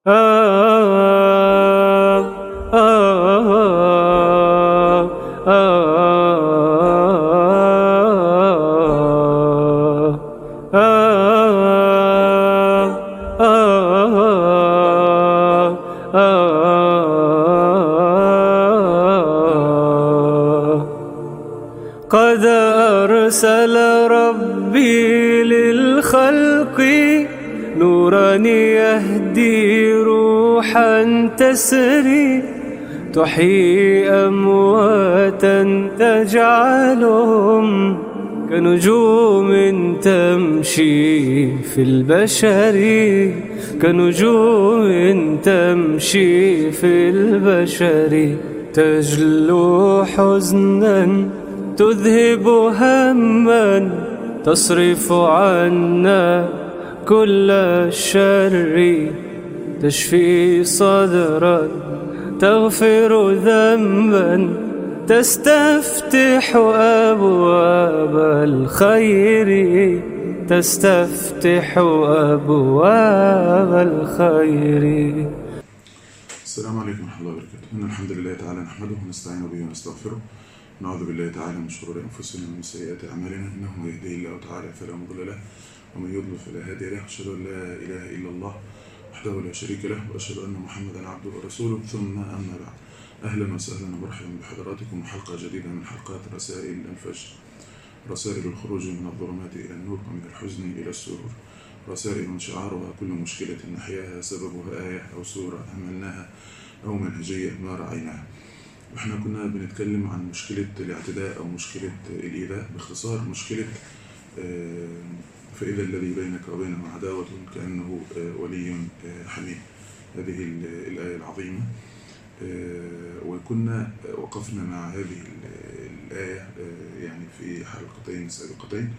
قد أرسل ربي للخلق نورا يهدي روحا تسري تحيي أمواتا تجعلهم كنجوم تمشي في البشر كنجوم تمشي في البشر تجلو حزنا تذهب هما تصرف عنا كل الشر تشفي صدرا تغفر ذنبا تستفتح أبواب الخير تستفتح أبواب الخير السلام عليكم ورحمة الله وبركاته إن الحمد لله تعالى نحمده ونستعين به ونستغفره نعوذ بالله تعالى من شرور أنفسنا ومن سيئات أعمالنا إنه من يهديه الله تعالى فلا مضل له ومن يضلل فلا هادي له أشهد أن لا إله إلا الله وحده لا شريك له وأشهد أن محمدا عبده ورسوله ثم أما بعد أهلا وسهلا ومرحبا بحضراتكم حلقة جديدة من حلقات رسائل الفجر رسائل الخروج من الظلمات إلى النور ومن الحزن إلى السرور رسائل شعارها كل مشكلة نحياها سببها آية أو سورة أهملناها أو منهجية ما رأيناها واحنا كنا بنتكلم عن مشكلة الاعتداء أو مشكلة الإيذاء باختصار مشكلة فإذا الذي بينك وبينه عداوة كأنه ولي حميم هذه الآية العظيمة وكنا وقفنا مع هذه الآية يعني في حلقتين سابقتين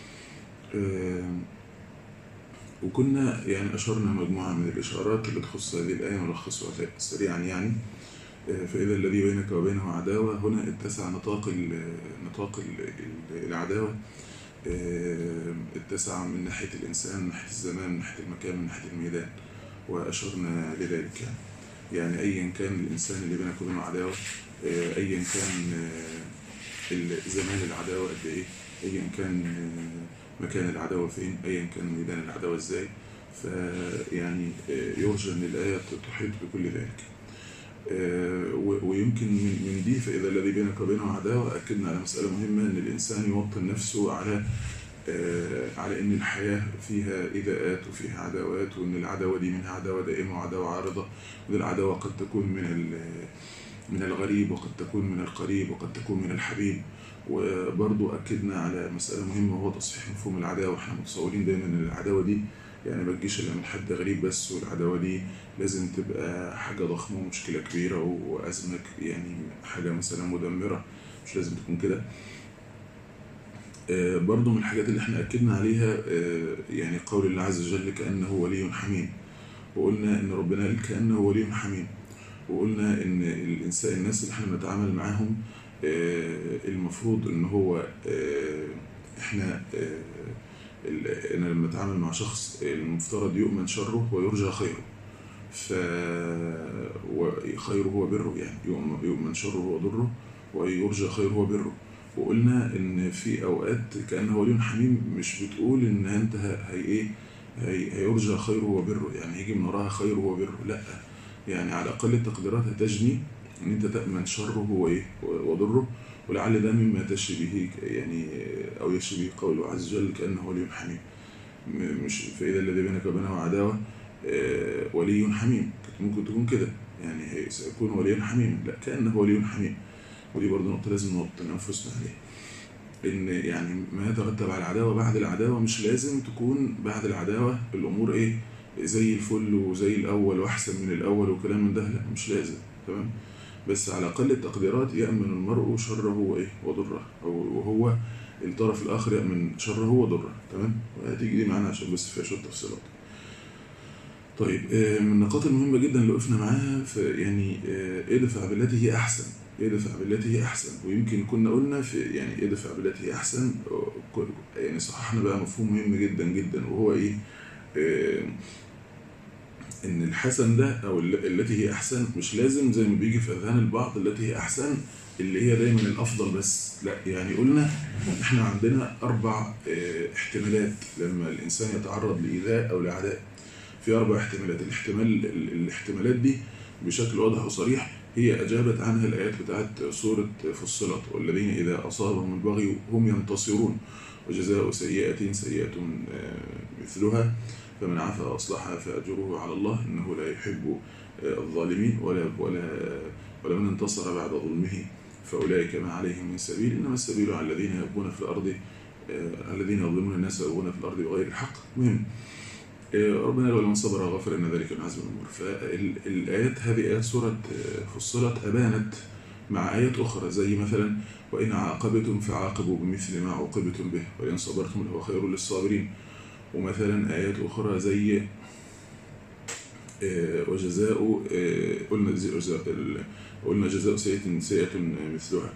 وكنا يعني أشرنا مجموعة من الإشارات اللي تخص هذه الآية ملخصها سريعا يعني فإذا الذي بينك وبينه عداوة هنا اتسع نطاق ال نطاق ال العداوة اتسع من ناحية الإنسان من ناحية الزمان من ناحية المكان من ناحية الميدان وأشرنا لذلك يعني يعني أيا كان الإنسان اللي بينك وبينه عداوة أيا كان زمان العداوة قد إيه أيا كان مكان العداوة فين أيا كان ميدان العداوة إزاي فيعني يرجى أن الآية تحيط بكل ذلك ويمكن من دي فإذا الذي بينك وبينه عداوة أكدنا على مسألة مهمة أن الإنسان يوطن نفسه على على أن الحياة فيها إذاءات وفيها عداوات وأن العداوة دي منها عداوة دائمة وعداوة عارضة وأن العداوة قد تكون من من الغريب وقد تكون من القريب وقد تكون من الحبيب وبرضو أكدنا على مسألة مهمة وهو تصحيح مفهوم العداوة احنا متصورين دايما أن العداوة دي يعني ما تجيش الا من حد غريب بس والعداوه دي لازم تبقى حاجه ضخمه ومشكله كبيره وازمه يعني حاجه مثلا مدمره مش لازم تكون كده برضو من الحاجات اللي احنا اكدنا عليها يعني قول الله عز وجل كانه ولي حميم وقلنا ان ربنا قال كانه ولي حميم وقلنا ان الانسان الناس اللي احنا بنتعامل معاهم المفروض ان هو احنا انا لما اتعامل مع شخص المفترض يؤمن شره ويرجى خيره ف خيره هو بره يعني يؤمن شره وضره ويرجى خيره وبره وقلنا ان في اوقات كانه ولي حميم مش بتقول ان انت هي ايه هي هيرجى خيره وبره يعني يجي من وراها خيره وبره لا يعني على اقل التقديرات هتجني ان انت تامن شره وايه وضره ولعل ده مما تشي به يعني او يشي به قوله عز وجل كانه ولي حميم مش فاذا الذي بينك وبينه عداوه ولي حميم ممكن تكون كده يعني سيكون وليا حميما لا كانه ولي حميم ودي برضه نقطه لازم نوطن انفسنا عليها ان يعني ما يترتب على العداوه بعد العداوه مش لازم تكون بعد العداوه الامور ايه زي الفل وزي الاول واحسن من الاول وكلام من ده لا مش لازم تمام بس على أقل التقديرات يأمن المرء شره وإيه وضره وهو الطرف الآخر يأمن شره وضره تمام وهتيجي دي معانا عشان بس فيها شوية تفصيلات طيب من النقاط المهمة جدا اللي وقفنا معاها في يعني ادفع بالتي هي أحسن ادفع بالتي هي أحسن ويمكن كنا قلنا في يعني ادفع بالتي هي أحسن يعني صححنا بقى مفهوم مهم جدا جدا وهو إيه ان الحسن ده او ال- التي هي احسن مش لازم زي ما بيجي في اذهان البعض التي هي احسن اللي هي دايما الافضل بس لا يعني قلنا احنا عندنا اربع اه، احتمالات لما الانسان يتعرض لايذاء او لعداء في اربع احتمالات الاحتمال ال- الاحتمالات دي بشكل واضح وصريح هي اجابت عنها الايات بتاعت سوره فصلت والذين اذا اصابهم البغي هم ينتصرون وجزاء سيئه سيئه اه، مثلها فمن عفا واصلح فاجره على الله انه لا يحب اه، الظالمين ولا ولا ولا من انتصر بعد ظلمه فاولئك ما عليهم من سبيل انما السبيل على الذين يبغون في الارض اه، الذين يظلمون الناس ويبغون في الارض بغير الحق مهم اه، ربنا قال ولمن صبر وغفر ان ذلك من عزم الامور فالايات هذه ايات سوره اه، فصلت ابانت مع آيات أخرى زي مثلا وإن عاقبتم فعاقبوا بمثل ما عوقبتم به وإن صبرتم لهو خير للصابرين ومثلا آيات أخرى زي آه، وجزاء آه، قلنا زي- جزاء ال- قلنا جزاء سيئة سيئة مثلها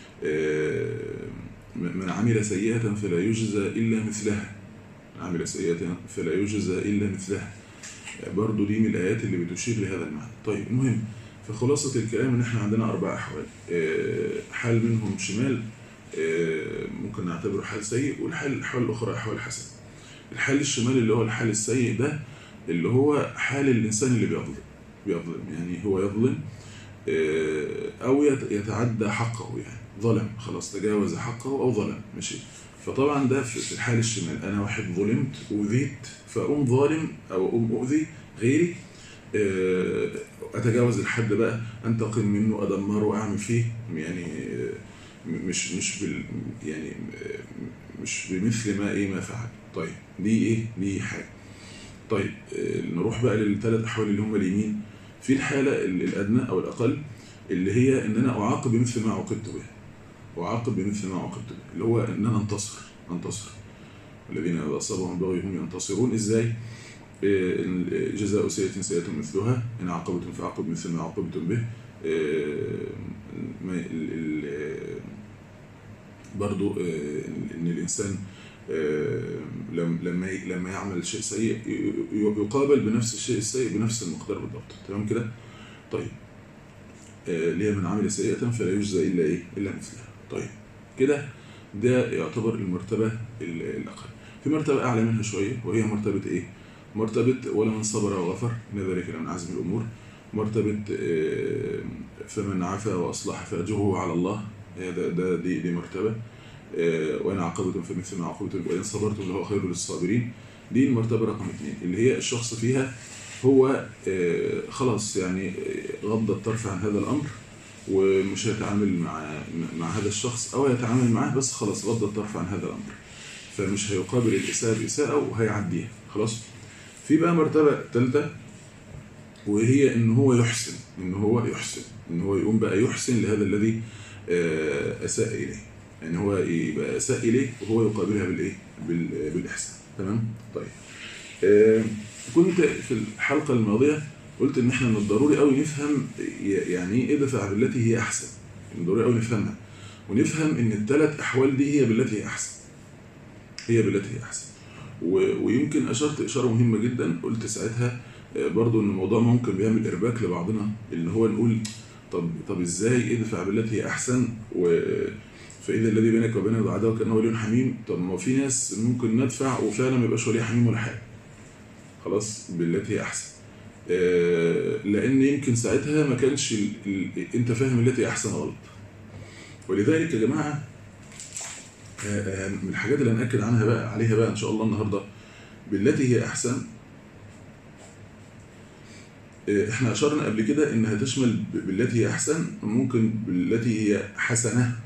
آه، من عمل سيئة فلا يجزى إلا مثلها من عمل سيئة فلا يجزى إلا مثلها برضو دي من الآيات اللي بتشير لهذا المعنى طيب المهم فخلاصة الكلام إن إحنا عندنا أربع أحوال آه، حال منهم شمال آه، ممكن نعتبره حال سيء والحال الأحوال الأخرى أحوال حسنة الحال الشمال اللي هو الحال السيء ده اللي هو حال الإنسان اللي بيظلم بيظلم يعني هو يظلم آه، أو يت- يتعدى حقه يعني ظلم خلاص تجاوز حقه أو ظلم ماشي فطبعا ده في في الحال الشمال أنا واحد ظلمت أوذيت فأقوم ظالم أو أقوم أؤذي غيري آه، أتجاوز الحد بقى أنتقم منه أدمره أعمل فيه يعني آه، م- مش مش بال يعني آه، مش بمثل ما إيه ما فعل طيب دي إيه دي حاجة طيب آه، نروح بقى للثلاث أحوال اللي هم اليمين في الحالة ال- الأدنى أو الأقل اللي هي إن أنا أعاقب بمثل ما عوقبت به أعاقب بمثل ما عوقبت به اللي هو إن أنا أنتصر أنتصر الذين إذا أصابهم بغي هم ينتصرون إزاي؟ إيه، إن جزاء سيئة سيئة مثلها إن عاقبتم فعاقبوا مثل ما عاقبتم به إيه، ما- ال- ال- برضو إيه، إن الإنسان إيه، لم- لما ي- لما يعمل شيء سيء ي- ي- يقابل بنفس الشيء السيء بنفس المقدار بالضبط تمام كده؟ طيب إيه، اللي هي من عمل سيئة فلا يجزى إلا إيه؟ إلا مثلها طيب كده ده يعتبر المرتبة ال- الأقل في مرتبة أعلى منها شوية وهي مرتبة إيه؟ مرتبة ولمن صبر وغفر إن ذلك من عزم الأمور مرتبة آه، فمن عفا وأصلح فأجره على الله هي ده, ده دي, دي مرتبة آه، وإن عاقبتم فمثل ما عاقبتم وإن صبرتم لهو خير للصابرين دي المرتبة رقم اثنين اللي هي الشخص فيها هو آه، خلاص يعني آه، غض الطرف عن هذا الأمر ومش هيتعامل مع مع هذا الشخص أو يتعامل معاه بس خلاص غض الطرف عن هذا الأمر فمش هيقابل الإساءة بإساءة وهيعديها خلاص في بقى مرتبة ثالثة وهي ان هو يحسن ان هو يحسن ان هو يقوم بقى يحسن لهذا الذي آه، اساء اليه يعني هو يبقى اساء اليه وهو يقابلها بالايه بال- بالاحسان تمام طيب آه، كنت في الحلقه الماضيه قلت ان احنا من الضروري قوي نفهم ي- يعني ايه ادفع بالتي هي احسن من الضروري قوي نفهمها ونفهم ان الثلاث احوال دي هي بالتي هي احسن هي بالتي هي احسن و- ويمكن اشرت اشاره مهمه جدا قلت ساعتها آه، برضو ان الموضوع ممكن بيعمل ارباك لبعضنا اللي هو نقول طب طب ازاي ادفع بالتي هي احسن و فاذا الذي بينك وبينه عداوه كانه ولي حميم طب ما في ناس ممكن ندفع وفعلا ما يبقاش ولي حميم ولا حاجه خلاص بالتي هي احسن آه، لان يمكن ساعتها ما كانش ال... ال... انت فاهم التي هي احسن غلط ولذلك يا جماعه آه، آه، من الحاجات اللي هنأكد عنها بقى عليها بقى ان شاء الله النهارده بالتي هي احسن آه، احنا اشرنا قبل كده انها تشمل ب- بالتي هي احسن ممكن بالتي هي حسنه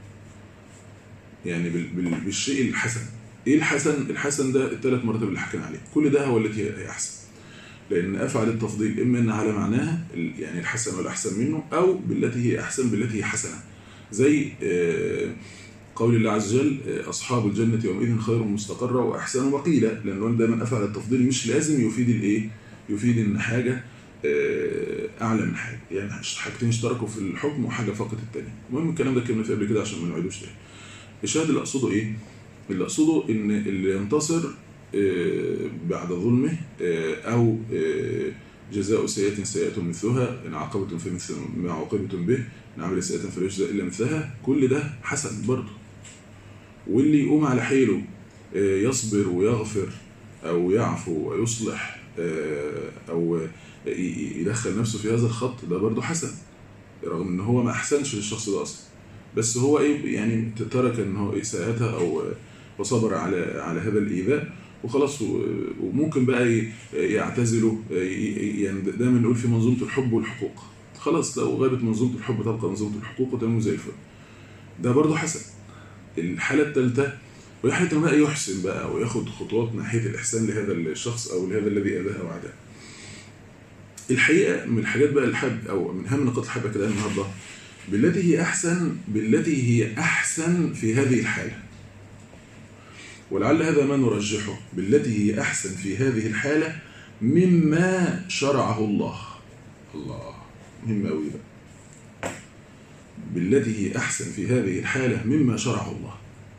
يعني بال- بال- بالشيء الحسن ايه الحسن الحسن ده الثلاث مراتب اللي حكينا عليه كل ده هو التي هي احسن لان افعل التفضيل اما ان على معناها ال- يعني الحسن والاحسن منه او بالتي هي احسن بالتي هي حسنه زي آه، قول الله عز وجل آه، اصحاب الجنه يومئذ خير مستقرا واحسن مقيلا لانه دايما افعل التفضيل مش لازم يفيد الايه يفيد ان حاجه آه، اعلى من حاجه يعني حاجتين اشتركوا في الحكم وحاجه فقط الثانيه المهم الكلام ده اتكلمنا فيه قبل كده عشان ما نعيدوش تاني الشاهد اللي اقصده ايه اللي اقصده ان اللي ينتصر آه، بعد ظلمه آه، او آه، جزاء سيئة سيئة مثلها إن عاقبتم فمثل ما عوقبتم به إن عمل سيئة فلا يجزى إلا مثلها كل ده حسن برضه واللي يقوم على حيله آه، يصبر ويغفر أو يعفو ويصلح آه، أو ي- ي- يدخل نفسه في هذا الخط ده برضه حسن رغم إن هو ما أحسنش للشخص ده أصلا بس هو إيه يعني ترك إن هو إساءتها أو وصبر على على هذا الإيذاء وخلاص و- وممكن بقى ي- يعتزلوا ي- ي- يعني دايما نقول في منظومة الحب والحقوق خلاص لو غابت منظومة الحب تبقى منظومة الحقوق وتنمو زي الفل ده برضه حسن الحالة الثالثة وهي حالة إنه بقى يحسن بقى وياخد خطوات ناحية الإحسان لهذا الشخص أو لهذا الذي أذاه أو عداه الحقيقة من الحاجات بقى الحب أو من أهم نقاط الحبة كده النهاردة بالتي هي أحسن بالتي هي أحسن في هذه الحالة ولعل هذا ما نرجحه بالتي هي أحسن في هذه الحالة مما شرعه الله الله مهم أوي بقى بالتي هي أحسن في هذه الحالة مما شرعه الله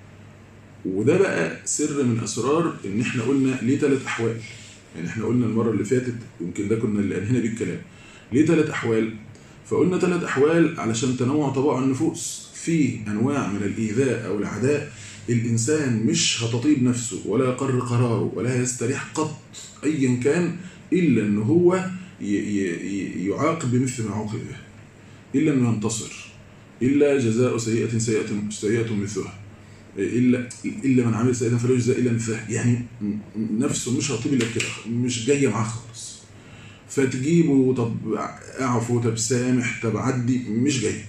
وده بقى سر من أسرار إن إحنا قلنا ليه ثلاث أحوال يعني إحنا قلنا المرة اللي فاتت يمكن ده كنا اللي أنهينا بيه الكلام ليه ثلاث أحوال فقلنا ثلاث أحوال علشان تنوع طبائع النفوس في أنواع من الإيذاء أو العداء الإنسان مش هتطيب نفسه ولا يقر قراره ولا يستريح قط أيا كان إلا أن هو ي- ي- ي- يعاقب بمثل ما عوقب به إلا أنه ينتصر إلا جزاء سيئة سيئة سيئة مثلها إلا إلا من عمل سيئة فلا يجزى إلا مثلها يعني م- م- نفسه مش هطيب إلا كده مش جاية معاه خالص فتجيبه طب اعفو طب سامح طب عدي مش جاي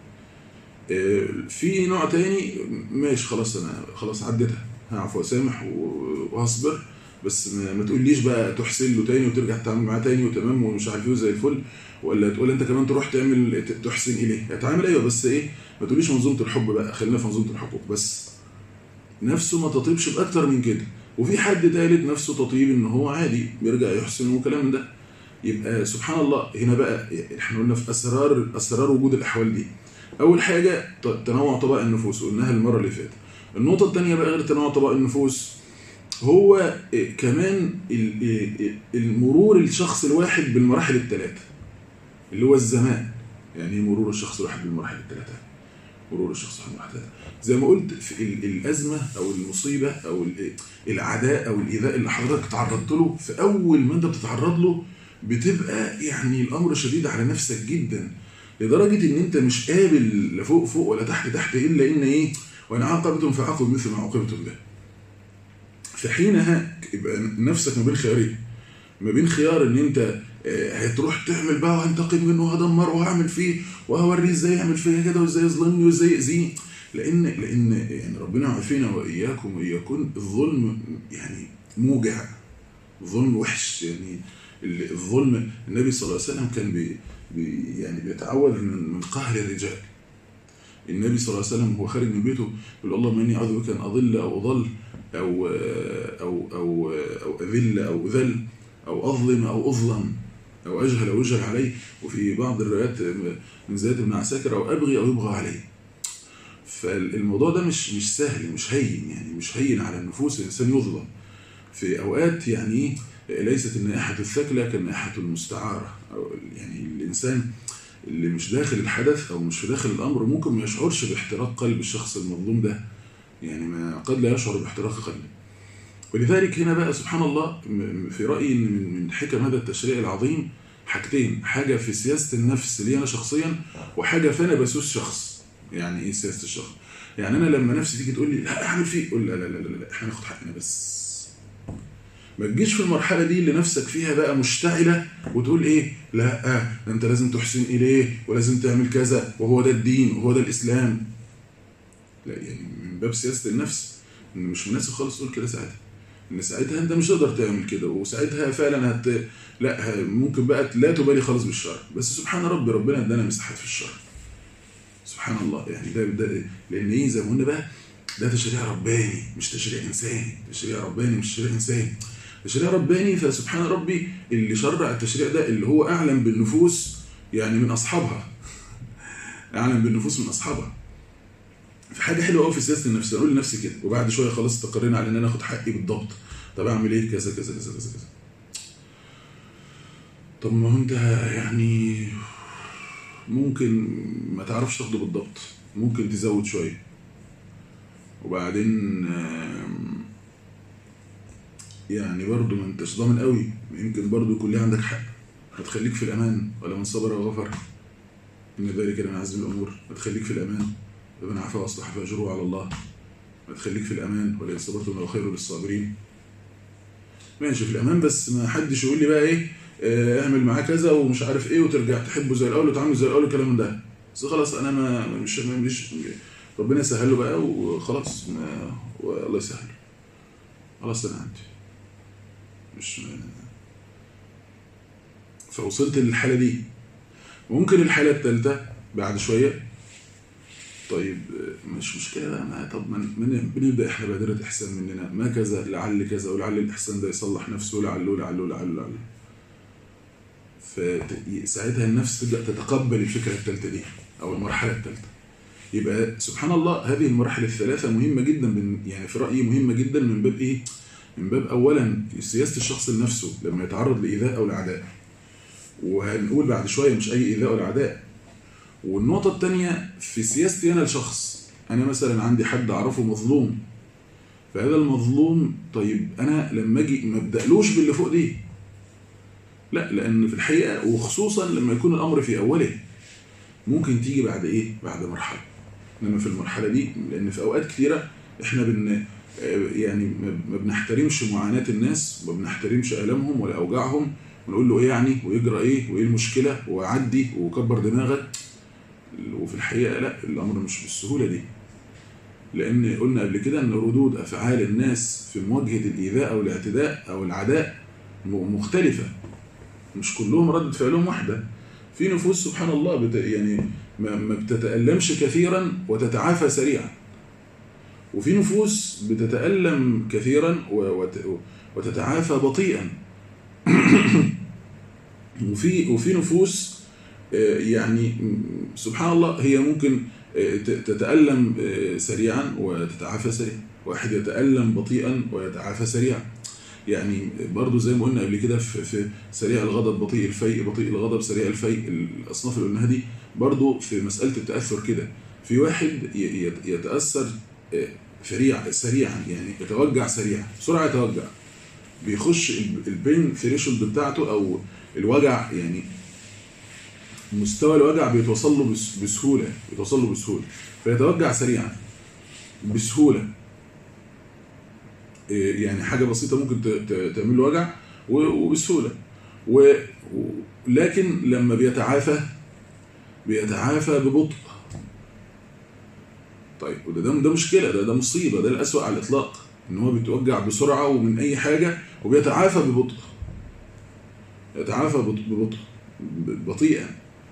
آه، في نوع تاني ماشي خلاص انا خلاص عديتها هعفو واسامح و- وهصبر بس ما, ما تقوليش بقى تحسن له تاني وترجع تتعامل معاه تاني وتمام ومش عارف ايه وزي الفل ولا تقول انت كمان تروح تعمل ت- تحسن اليه اتعامل ايوه بس ايه ما تقوليش منظومه الحب بقى خلينا في منظومه الحقوق بس نفسه ما تطيبش باكتر من كده وفي حد تالت نفسه تطيب ان هو عادي بيرجع يحسن وكلام ده يبقى سبحان الله هنا بقى احنا قلنا في اسرار اسرار وجود الاحوال دي اول حاجه ت- تنوع طبائع النفوس قلناها المره اللي فاتت النقطه الثانيه بقى غير تنوع طبائع النفوس هو إيه، كمان ال- إيه، المرور الشخص الواحد بالمراحل الثلاثه اللي هو الزمان يعني إيه مرور الشخص الواحد بالمراحل الثلاثه مرور الشخص الواحد بالمراحل الثلاثه زي ما قلت في ال- الازمه او المصيبه او ال- العداء او الايذاء اللي حضرتك تعرضت له في اول ما انت بتتعرض له بتبقى يعني الامر شديد على نفسك جدا لدرجه ان انت مش قابل لا فوق فوق ولا تحت تحت الا ان ايه وان عاقبتم فعاقبوا مثل ما عوقبتم به فحينها يبقى نفسك ما بين خيارين ما بين خيار ان انت آه، هتروح تعمل بقى وهنتقم منه وهدمره وهعمل فيه وهوريه ازاي يعمل فيا كده وازاي يظلمني وازاي يأذيني لان لان يعني ربنا يعافينا واياكم واياكم الظلم يعني موجع ظلم وحش يعني ال- الظلم النبي صلى الله عليه وسلم كان بي بي يعني بيتعوذ من من قهر الرجال النبي صلى الله عليه وسلم وهو خارج من بيته يقول اللهم اني اعوذ بك ان اضل او اضل او او او او اذل او اذل او اظلم او اظلم او اجهل او يجهل علي وفي بعض الروايات من زياد بن عساكر او ابغي او يبغى علي فالموضوع ده مش مش سهل مش هين يعني مش هين على النفوس الانسان يظلم في اوقات يعني ليست النائحه الثكلى كالنائحه المستعاره او يعني الانسان اللي مش داخل الحدث او مش في داخل الامر ممكن ما يشعرش باحتراق قلب الشخص المظلوم ده يعني ما قد لا يشعر باحتراق قلبه ولذلك هنا بقى سبحان الله م- في رايي إن من من حكم هذا التشريع العظيم حاجتين حاجه في سياسه النفس لي انا شخصيا وحاجه في انا بسوس شخص يعني ايه سياسه الشخص يعني انا لما نفسي تيجي تقول لي لا اعمل فيه قول لا لا لا لا, لا احنا ناخد حقنا بس ما تجيش في المرحله دي اللي نفسك فيها بقى مشتعله وتقول ايه لا آه ده انت لازم تحسن اليه ولازم تعمل كذا وهو ده الدين وهو ده الاسلام لا يعني من باب سياسه النفس ان مش مناسب خالص تقول كده ساعتها ان ساعتها انت مش هتقدر تعمل كده وساعتها فعلا هت لا ه- ممكن بقى لا تبالي خالص بالشر بس سبحان ربي ربنا ادانا مساحات في الشر سبحان الله يعني ده, ده لان ايه زي ما قلنا بقى ده تشريع رباني مش تشريع انساني تشريع رباني مش تشريع انساني تشريع رباني فسبحان ربي اللي شرع التشريع ده اللي هو اعلم بالنفوس يعني من اصحابها اعلم بالنفوس من اصحابها في حاجه حلوه قوي في سياسه النفس اقول لنفسي كده وبعد شويه خلاص استقرينا على ان انا اخد حقي بالضبط طب اعمل ايه كذا كذا كذا كذا كذا طب ما هو انت يعني ممكن ما تعرفش تاخده بالضبط ممكن تزود شويه وبعدين آم، يعني برضو ما انتش ضامن قوي يمكن برضو يكون ليه عندك حق هتخليك في الامان ولا من صبر وغفر ان ذلك من عزم الامور هتخليك في الامان فمن عفا واصلح فاجره على الله هتخليك في الامان ولئن صبرتم لو خير للصابرين ماشي في الامان بس ما حدش يقول لي بقى ايه آه، اعمل معاه كذا ومش عارف ايه وترجع تحبه زي الاول وتعامله زي الاول والكلام ده بس خلاص انا ما مش ما- مش ربنا يسهل له بقى وخلاص ما والله يسهل خلاص انا عندي مش فوصلت للحاله دي ممكن الحاله الثالثه بعد شويه طيب آه، مش مشكله بقى ما طب من من بنبدا احنا بادره احسان مننا ما كذا لعل كذا ولعل الاحسان ده يصلح نفسه لعله لعله لعله لعله فساعتها النفس تبدا تتقبل الفكره الثالثه دي او المرحله الثالثه يبقى سبحان الله هذه المراحل الثلاثه مهمه جدا من يعني في رايي مهمه جدا من باب ايه من باب اولا سياسه الشخص لنفسه لما يتعرض لايذاء او لعداء وهنقول بعد شويه مش اي ايذاء ولا عداء والنقطه الثانيه في سياستي انا لشخص انا مثلا عندي حد اعرفه مظلوم فهذا المظلوم طيب انا لما اجي ما ابدالوش باللي فوق دي لا لان في الحقيقه وخصوصا لما يكون الامر في اوله ممكن تيجي بعد ايه بعد مرحله انما في المرحله دي لان في اوقات كتيره احنا بن يعني ما- ما بنحترمش معاناه الناس وما بنحترمش الامهم ولا اوجاعهم ونقول له ايه يعني ويجرى ايه وايه المشكله وعدي وكبر دماغك وفي الحقيقه لا الامر مش بالسهوله دي لان قلنا قبل كده ان ردود افعال الناس في مواجهه الايذاء او الاعتداء او العداء م- مختلفه مش كلهم ردة فعلهم واحده في نفوس سبحان الله بت يعني ما ما بتتألمش كثيرا وتتعافى سريعا وفي نفوس بتتألم كثيرا و- وت- وتتعافى بطيئا وفي وفي نفوس آه، يعني م- سبحان الله هي ممكن آه، ت- تتألم آه، سريعا وتتعافى سريعا واحد يتألم بطيئا ويتعافى سريعا يعني برضو زي ما قلنا قبل كده في, في سريع الغضب بطيء الفيء بطيء الغضب سريع الفيء الأصناف اللي قلناها دي برضو في مسألة التأثر كده في واحد ي- يت- يتأثر آه، سريع سريعا يعني يتوجع سريعا بسرعة يتوجع بيخش ال- البين ثريشولد بتاعته أو الوجع يعني مستوى الوجع بيتوصل له بس- بسهولة بيتوصل له بسهولة فيتوجع سريعا بسهولة إيه يعني حاجة بسيطة ممكن ت- ت- تعمل له وجع و- وبسهولة و- و- لكن لما بيتعافى بيتعافى ببطء طيب وده ده, ده مشكلة ده ده مصيبة ده الأسوأ على الإطلاق إن هو بيتوجع بسرعة ومن أي حاجة وبيتعافى ببطء يتعافى بط- ببطء ب- بطيئا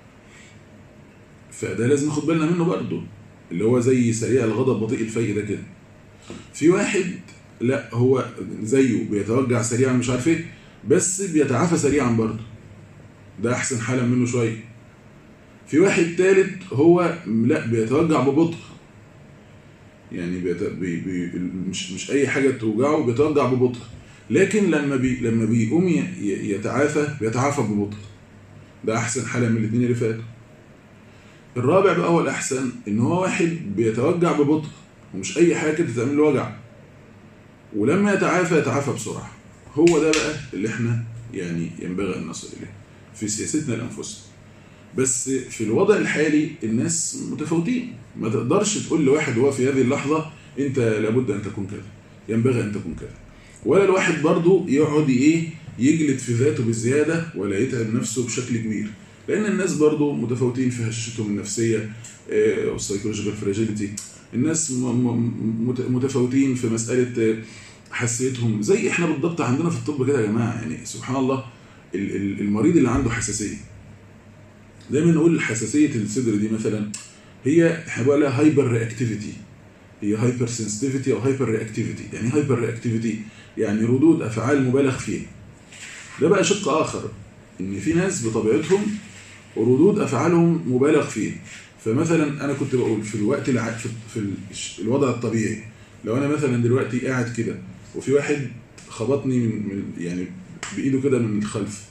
فده لازم ناخد بالنا منه برضه اللي هو زي سريع الغضب بطيء الفيء ده كده في واحد لا هو زيه بيتوجع سريعا مش عارف ايه بس بيتعافى سريعا برضه ده احسن حالا منه شويه في واحد تالت هو لا بيتوجع ببطء يعني بيت... بي... بي... مش مش اي حاجه توجعه بيتوجع ببطء لكن لما بي... لما بيقوم ي... ي- يتعافى بيتعافى ببطء ده احسن حاله من الاثنين اللي فاتوا الرابع بقى هو الاحسن ان هو واحد بيتوجع ببطء ومش اي حاجه كده تعمل له وجع ولما يتعافى يتعافى بسرعه هو ده بقى اللي احنا يعني ينبغي ان نصل اليه في سياستنا لانفسنا بس في الوضع الحالي الناس متفاوتين ما تقدرش تقول لواحد هو في هذه اللحظه انت لابد ان تكون كذا ينبغي ان تكون كذا ولا الواحد برضه يقعد ايه يجلد في ذاته بالزياده ولا يتعب نفسه بشكل كبير لان الناس برضه متفاوتين في هشاشتهم النفسيه والسايكولوجيكال فراجيليتي الناس م- م- مت- متفاوتين في مساله آه، حساسيتهم زي احنا بالضبط عندنا في الطب كده يا جماعه يعني سبحان الله ال- ال- المريض اللي عنده حساسيه دايما نقول حساسيه الصدر دي مثلا هي احنا بقول لها هايبر رياكتيفيتي هي هايبر سنسيتيفيتي او هايبر رياكتيفيتي يعني هايبر رياكتيفيتي يعني ردود افعال مبالغ فيها ده بقى شق اخر ان في ناس بطبيعتهم ردود افعالهم مبالغ فيها فمثلا انا كنت بقول في الوقت الع... في, في ال- الوضع الطبيعي لو انا مثلا دلوقتي قاعد كده وفي واحد خبطني من, من يعني بايده كده من الخلف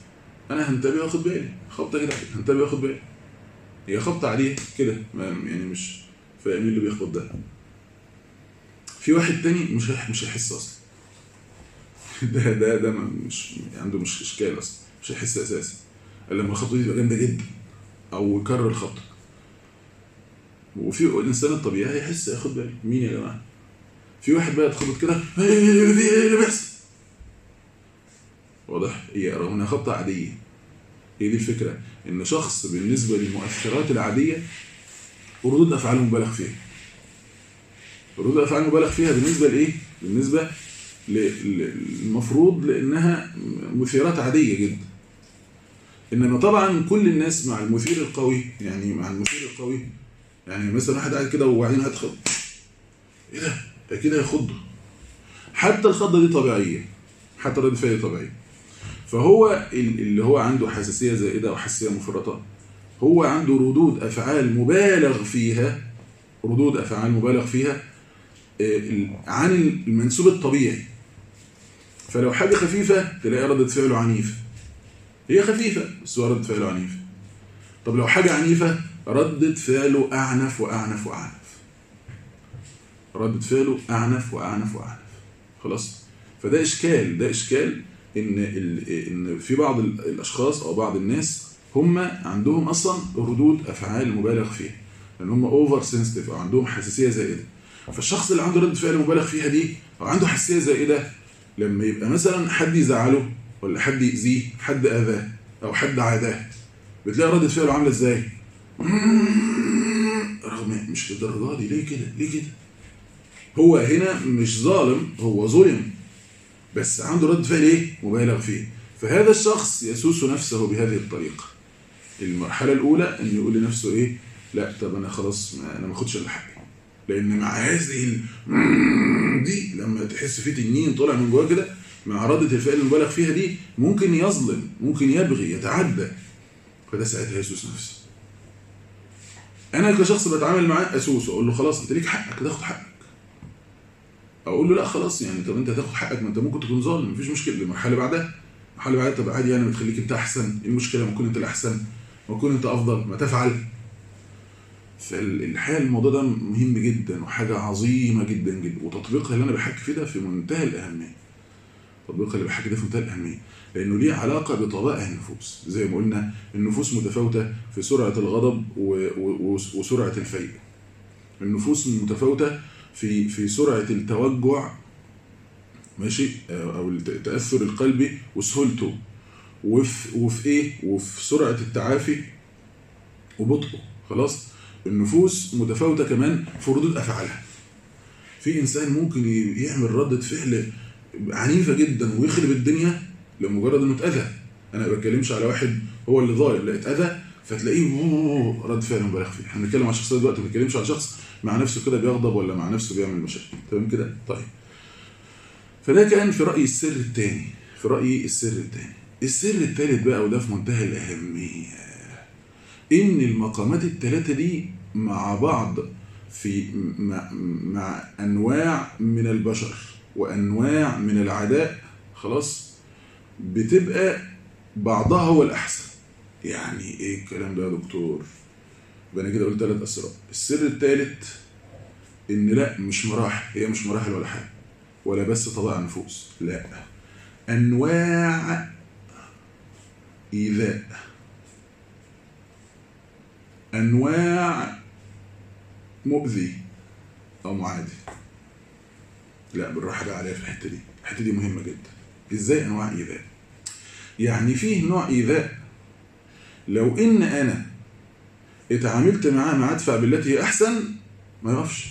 انا هنتبه واخد بالي خبطه كده هنتبه واخد بالي هي خبطه عليه كده ما- يعني مش فاهم مين اللي بيخبط ده في واحد تاني مش هيح- مش هيحس اصلا ده ده ده ما- مش عنده مش اشكال اصلا مش هيحس اساسا الا لما الخبطه دي تبقى جامده جدا او يكرر الخبطه وفي الانسان الطبيعي هيحس ياخد باله مين يا جماعه في واحد بقى يتخبط كده في ايه اللي بيحصل واضح هي رغم خبطه عاديه هي دي الفكره ان شخص بالنسبه للمؤثرات العاديه ردود افعال مبالغ فيها ردود افعال مبالغ فيها بالنسبه لايه بالنسبه ل- ل- المفروض لانها مثيرات عاديه جدا انما طبعا كل الناس مع المثير القوي يعني مع المثير القوي يعني مثلا واحد قاعد كده وبعدين هتخض ايه ده ده كده يخضه حتى الخضه دي طبيعيه حتى رد فعل طبيعي فهو ال- اللي هو عنده حساسيه زائده او حساسيه مفرطه هو عنده ردود افعال مبالغ فيها ردود افعال مبالغ فيها آه، ال- عن المنسوب الطبيعي فلو حاجه خفيفه تلاقي رده فعله عنيف هي خفيفه بس هو رده فعله عنيف طب لو حاجه عنيفه ردة فعله اعنف واعنف واعنف ردة فعله اعنف واعنف واعنف خلاص فده اشكال ده اشكال ان ال- ان في بعض ال- الاشخاص او بعض الناس هم عندهم اصلا ردود افعال مبالغ فيها لان هم اوفر سنسيتيف او عندهم حساسيه زائده فالشخص اللي عنده ردة فعل مبالغ فيها دي او عنده حساسيه زائده لما يبقى مثلا حد يزعله ولا حد يأذيه حد اذاه او حد عاداه بتلاقي ردة فعله عامله ازاي رغم مش للدرجه دي ليه كده ليه كده هو هنا مش ظالم هو ظلم بس عنده رد فعل ايه مبالغ فيه فهذا الشخص يسوس نفسه بهذه الطريقه المرحله الاولى ان يقول لنفسه ايه لا طب انا خلاص ما انا ما اخدش الا حقي لان مع هذه ال... دي لما تحس في تنين طالع من جواه كده مع ردة الفعل المبالغ فيها دي ممكن يظلم ممكن يبغي يتعدى فده ساعتها يسوس نفسه انا كشخص بتعامل معاه اسوس اقول له خلاص انت ليك حقك تاخد حقك اقول له لا خلاص يعني طب انت هتاخد حقك ما انت ممكن تكون ظالم مفيش مشكله المرحله اللي بعدها المرحله اللي بعدها طب عادي يعني ما تخليك انت احسن ايه المشكله ما تكون انت الاحسن ما تكون انت افضل ما تفعل فالحقيقه الموضوع ده مهم جدا وحاجه عظيمه جدا جدا وتطبيقها اللي انا بحكي فيه ده في منتهى الاهميه تطبيقها اللي بحكي ده في منتهى الاهميه لانه ليه علاقه بطبائع النفوس زي ما قلنا النفوس متفاوته في سرعه الغضب و- و- وسرعه الفيء النفوس متفاوته في في سرعه التوجع ماشي او التاثر القلبي وسهولته وفي وفي ايه وفي سرعه التعافي وبطئه خلاص النفوس متفاوته كمان في ردود افعالها في انسان ممكن ي- يعمل رده فعل عنيفه جدا ويخرب الدنيا لمجرد انه اتاذى انا ما بتكلمش على واحد هو اللي ظالم لا اتاذى فتلاقيه أوه، رد فعل مبالغ فيه احنا بنتكلم على شخصيه دلوقتي ما بنتكلمش على شخص مع نفسه كده بيغضب ولا مع نفسه بيعمل مشاكل تمام كده طيب فده كان في رايي السر الثاني في رايي السر الثاني السر الثالث بقى وده في منتهى الاهميه ان المقامات الثلاثه دي مع بعض في مع, مع انواع من البشر وانواع من العداء خلاص بتبقى بعضها هو الاحسن يعني ايه الكلام ده يا دكتور يبقى انا كده قلت ثلاث اسرار السر الثالث ان لا مش مراحل هي مش مراحل ولا حاجه ولا بس طبائع نفوس لا انواع ايذاء انواع مؤذي او معادي لا بالراحه بقى عليها في الحته دي الحته دي مهمه جدا ازاي انواع ايذاء يعني فيه نوع ايذاء لو ان انا اتعاملت معاه مع ادفع بالتي هي احسن ما يقفش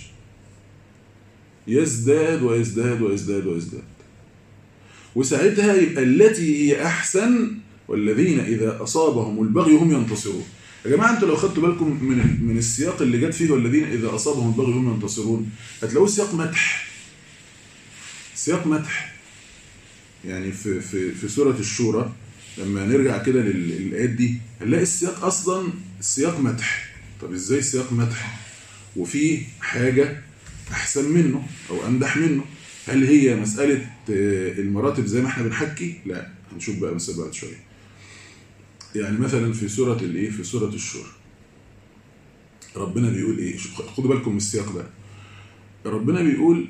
يزداد ويزداد ويزداد ويزداد وساعتها يبقى التي هي احسن والذين اذا اصابهم البغي هم ينتصرون يا جماعه انتوا لو خدتوا بالكم من من السياق اللي جت فيه والذين اذا اصابهم البغي هم ينتصرون هتلاقوه سياق مدح سياق مدح يعني في في في سوره الشورى لما نرجع كده لل- للايات دي هنلاقي السياق اصلا سياق مدح طب ازاي سياق مدح وفي حاجه احسن منه او امدح منه هل هي مساله آه، المراتب زي ما احنا بنحكي لا هنشوف بقى مثلا بعد شويه يعني مثلا في سورة الايه في سورة الشورى ربنا بيقول ايه شوف- خدوا بالكم من السياق ده ربنا بيقول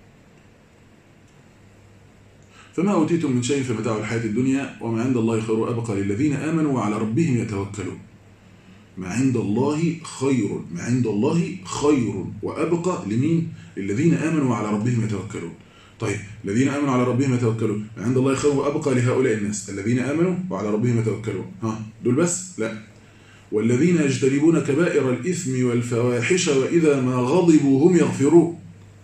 فما أوتيتم من شيء فمتاع الحياة الدنيا وما عند الله خير وأبقى للذين آمنوا وعلى ربهم يتوكلون ما عند الله خير ما عند الله خير وأبقى لمين للذين آمنوا وعلى ربهم يتوكلون طيب الذين آمنوا على ربهم يتوكلون ما عند الله خير وأبقى لهؤلاء الناس الذين آمنوا وعلى ربهم يتوكلون ها دول بس لا والذين يجتنبون كبائر الإثم والفواحش وإذا ما غضبوا هم يغفرون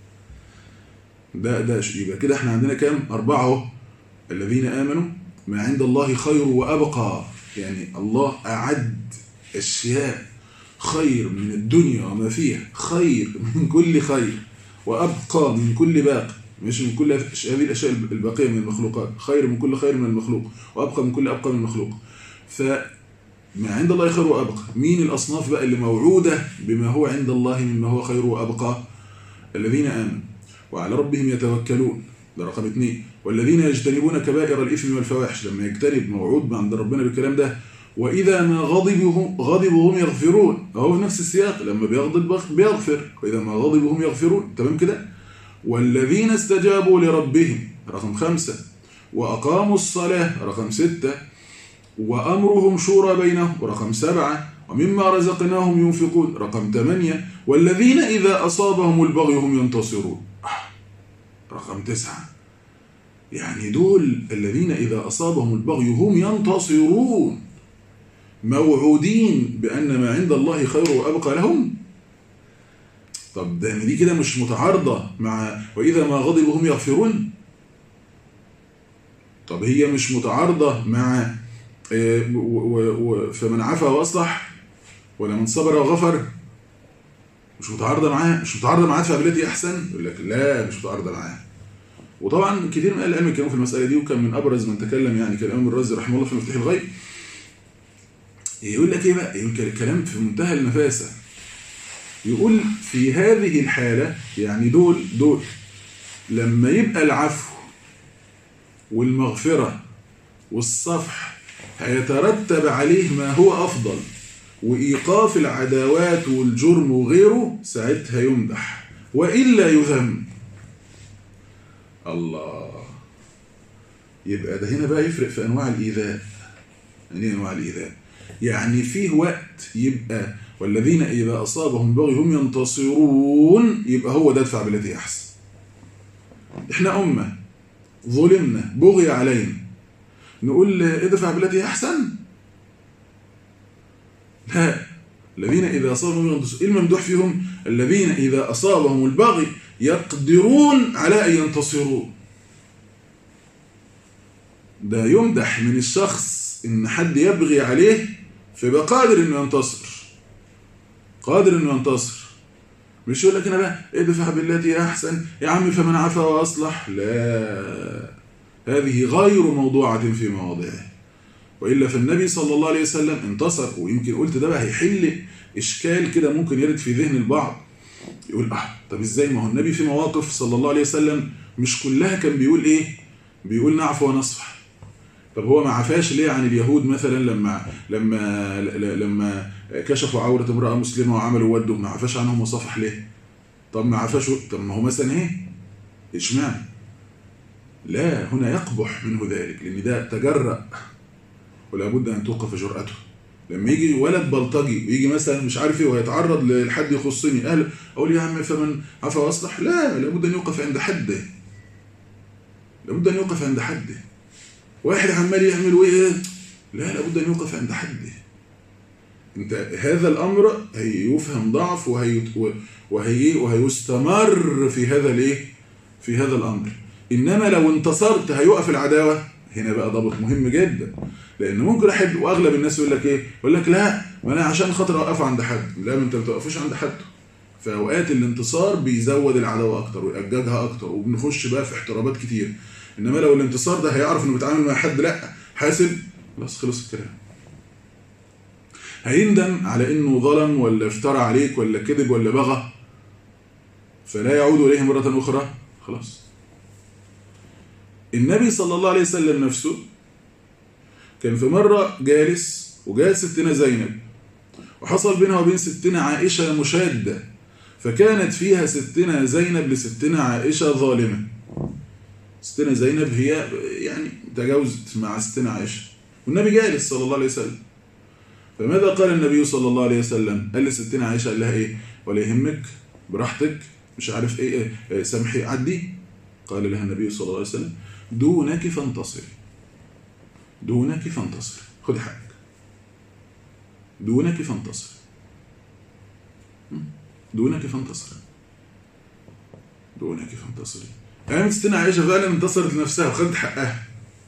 ده ده شيء يبقى كده احنا عندنا كام أربعة اهو الذين آمنوا ما عند الله خير وأبقى يعني الله أعد أشياء خير من الدنيا وما فيها خير من كل خير وأبقى من كل باقي مش من كل هذه الأشياء الباقية من المخلوقات خير من كل خير من المخلوق وأبقى من كل أبقى من المخلوق فما عند الله خير وأبقى مين الأصناف بقى اللي موعودة بما هو عند الله مما هو خير وأبقى الذين آمنوا وعلى ربهم يتوكلون ده رقم اثنين والذين يجتنبون كبائر الإثم والفواحش لما يجتنب موعود عند ربنا بالكلام ده وإذا ما غضبوا غضبوا هم يغفرون أهو في نفس السياق لما بيغضب بيغفر وإذا ما غضبوا هم يغفرون تمام كده والذين استجابوا لربهم رقم خمسة وأقاموا الصلاة رقم ستة وأمرهم شورى بينهم رقم سبعة ومما رزقناهم ينفقون رقم ثمانية والذين إذا أصابهم البغي هم ينتصرون رقم تسعة يعني دول الذين إذا أصابهم البغي هم ينتصرون موعودين بأن ما عند الله خير وأبقى لهم طب ده دي كده مش متعارضة مع وإذا ما غضبوا هم يغفرون طب هي مش متعارضة مع فمن عفا وأصلح ولا من صبر وغفر مش متعارضة معاه مش متعارضة معاه في قابلتي أحسن يقول لك لا مش متعارضة معاه وطبعا كتير من أهل العلم كانوا في المسألة دي وكان من أبرز من تكلم يعني كان الإمام الرازي رحمه الله في مفتاح الغيب يقول لك إيه بقى يقول كلام في منتهى النفاسة يقول في هذه الحالة يعني دول دول لما يبقى العفو والمغفرة والصفح هيترتب عليه ما هو أفضل وإيقاف العداوات والجرم وغيره ساعتها يمدح وإلا يذم الله يبقى ده هنا بقى يفرق في أنواع الإيذاء يعني أنواع الإيذاء يعني فيه وقت يبقى والذين إذا أصابهم بغي هم ينتصرون يبقى هو ده ادفع بالتي أحسن إحنا أمة ظلمنا بغي علينا نقول ادفع بالتي أحسن لا الذين إذا أصابهم ينتصرون إيه الممدوح فيهم الذين إذا أصابهم البغي يقدرون على أن ينتصروا ده يمدح من الشخص إن حد يبغي عليه فيبقى قادر إنه ينتصر قادر إنه ينتصر مش يقول لك أنا بقى ادفع بالتي أحسن يا عم فمن عفا وأصلح لا هذه غير موضوعة في مواضعه وإلا فالنبي صلى الله عليه وسلم انتصر ويمكن قلت ده بقى هيحل إشكال كده ممكن يرد في ذهن البعض يقول اه طب ازاي ما هو النبي في مواقف صلى الله عليه وسلم مش كلها كان بيقول ايه بيقول نعفو ونصفح طب هو ما عفاش ليه عن اليهود مثلا لما لما لما كشفوا عورة امرأة مسلمة وعملوا وده ما عفاش عنهم وصفح ليه طب ما عفاش طب ما هو مثلا ايه اشمعنى لا هنا يقبح منه ذلك لان ده تجرأ ولا بد ان توقف جرأته لما يجي ولد بلطجي ويجي مثلا مش عارف ايه وهيتعرض لحد يخصني اهل اقول يا عم فمن عفا واصلح لا لابد ان يوقف عند حده لابد ان يوقف عند حده واحد عمال يعمل ايه لا لابد ان يوقف عند حده انت هذا الامر هيفهم ضعف وهي وهي وهيستمر في هذا الايه في هذا الامر انما لو انتصرت هيوقف العداوه هنا بقى ضابط مهم جدا لان ممكن احد واغلب الناس يقول لك ايه يقول لك لا ما انا عشان خاطر اوقفه عند حد لا ما انت ما توقفوش عند حد في اوقات الانتصار بيزود العداوه اكتر ويأججها اكتر وبنخش بقى في احترابات كتير انما لو الانتصار ده هيعرف انه بيتعامل مع حد لا حاسب خلاص خلص الكلام هيندم على انه ظلم ولا افترى عليك ولا كذب ولا بغى فلا يعود اليه مره اخرى خلاص النبي صلى الله عليه وسلم نفسه كان في مرة جالس وجاءت ستنا زينب وحصل بينها وبين ستنا عائشة مشادة فكانت فيها ستنا زينب لستنا عائشة ظالمة ستنا زينب هي يعني تجاوزت مع ستنا عائشة والنبي جالس صلى الله عليه وسلم فماذا قال النبي صلى الله عليه وسلم قال لستنا عائشة قال لها ايه ولا يهمك براحتك مش عارف ايه, إيه, إيه سامحي عدي قال لها النبي صلى الله عليه وسلم دونك فانتصري دونك فانتصري خدي حقك دونك فانتصري دونك فانتصري دونك فانتصري قامت ستنا عائشة فعلا انتصرت لنفسها وخدت حقها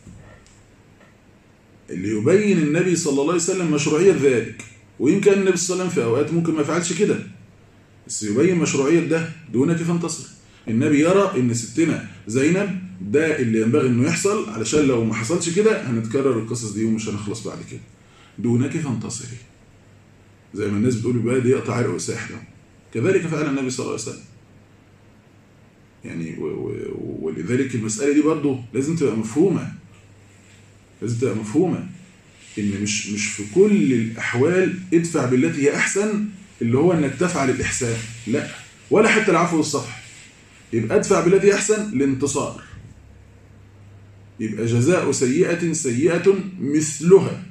اللي يبين النبي صلى الله عليه وسلم مشروعية ذلك وإن كان النبي صلى الله عليه وسلم في أوقات ممكن ما يفعلش كده بس يبين مشروعية ده دونك فانتصر النبي يرى ان ستنا زينب ده اللي ينبغي انه يحصل علشان لو ما حصلش كده هنتكرر القصص دي ومش هنخلص بعد كده دونك فانتصري زي ما الناس بتقول بقى دي يقطع عرق وساح ده كذلك فعل النبي صلى الله عليه وسلم يعني ولذلك المسألة دي برضه لازم تبقى مفهومة لازم تبقى مفهومة ان مش مش في كل الاحوال ادفع بالتي هي احسن اللي هو انك تفعل الاحسان لا ولا حتى العفو والصفح يبقى ادفع بالتي هي احسن الانتصار يبقى جزاء سيئة سيئة مثلها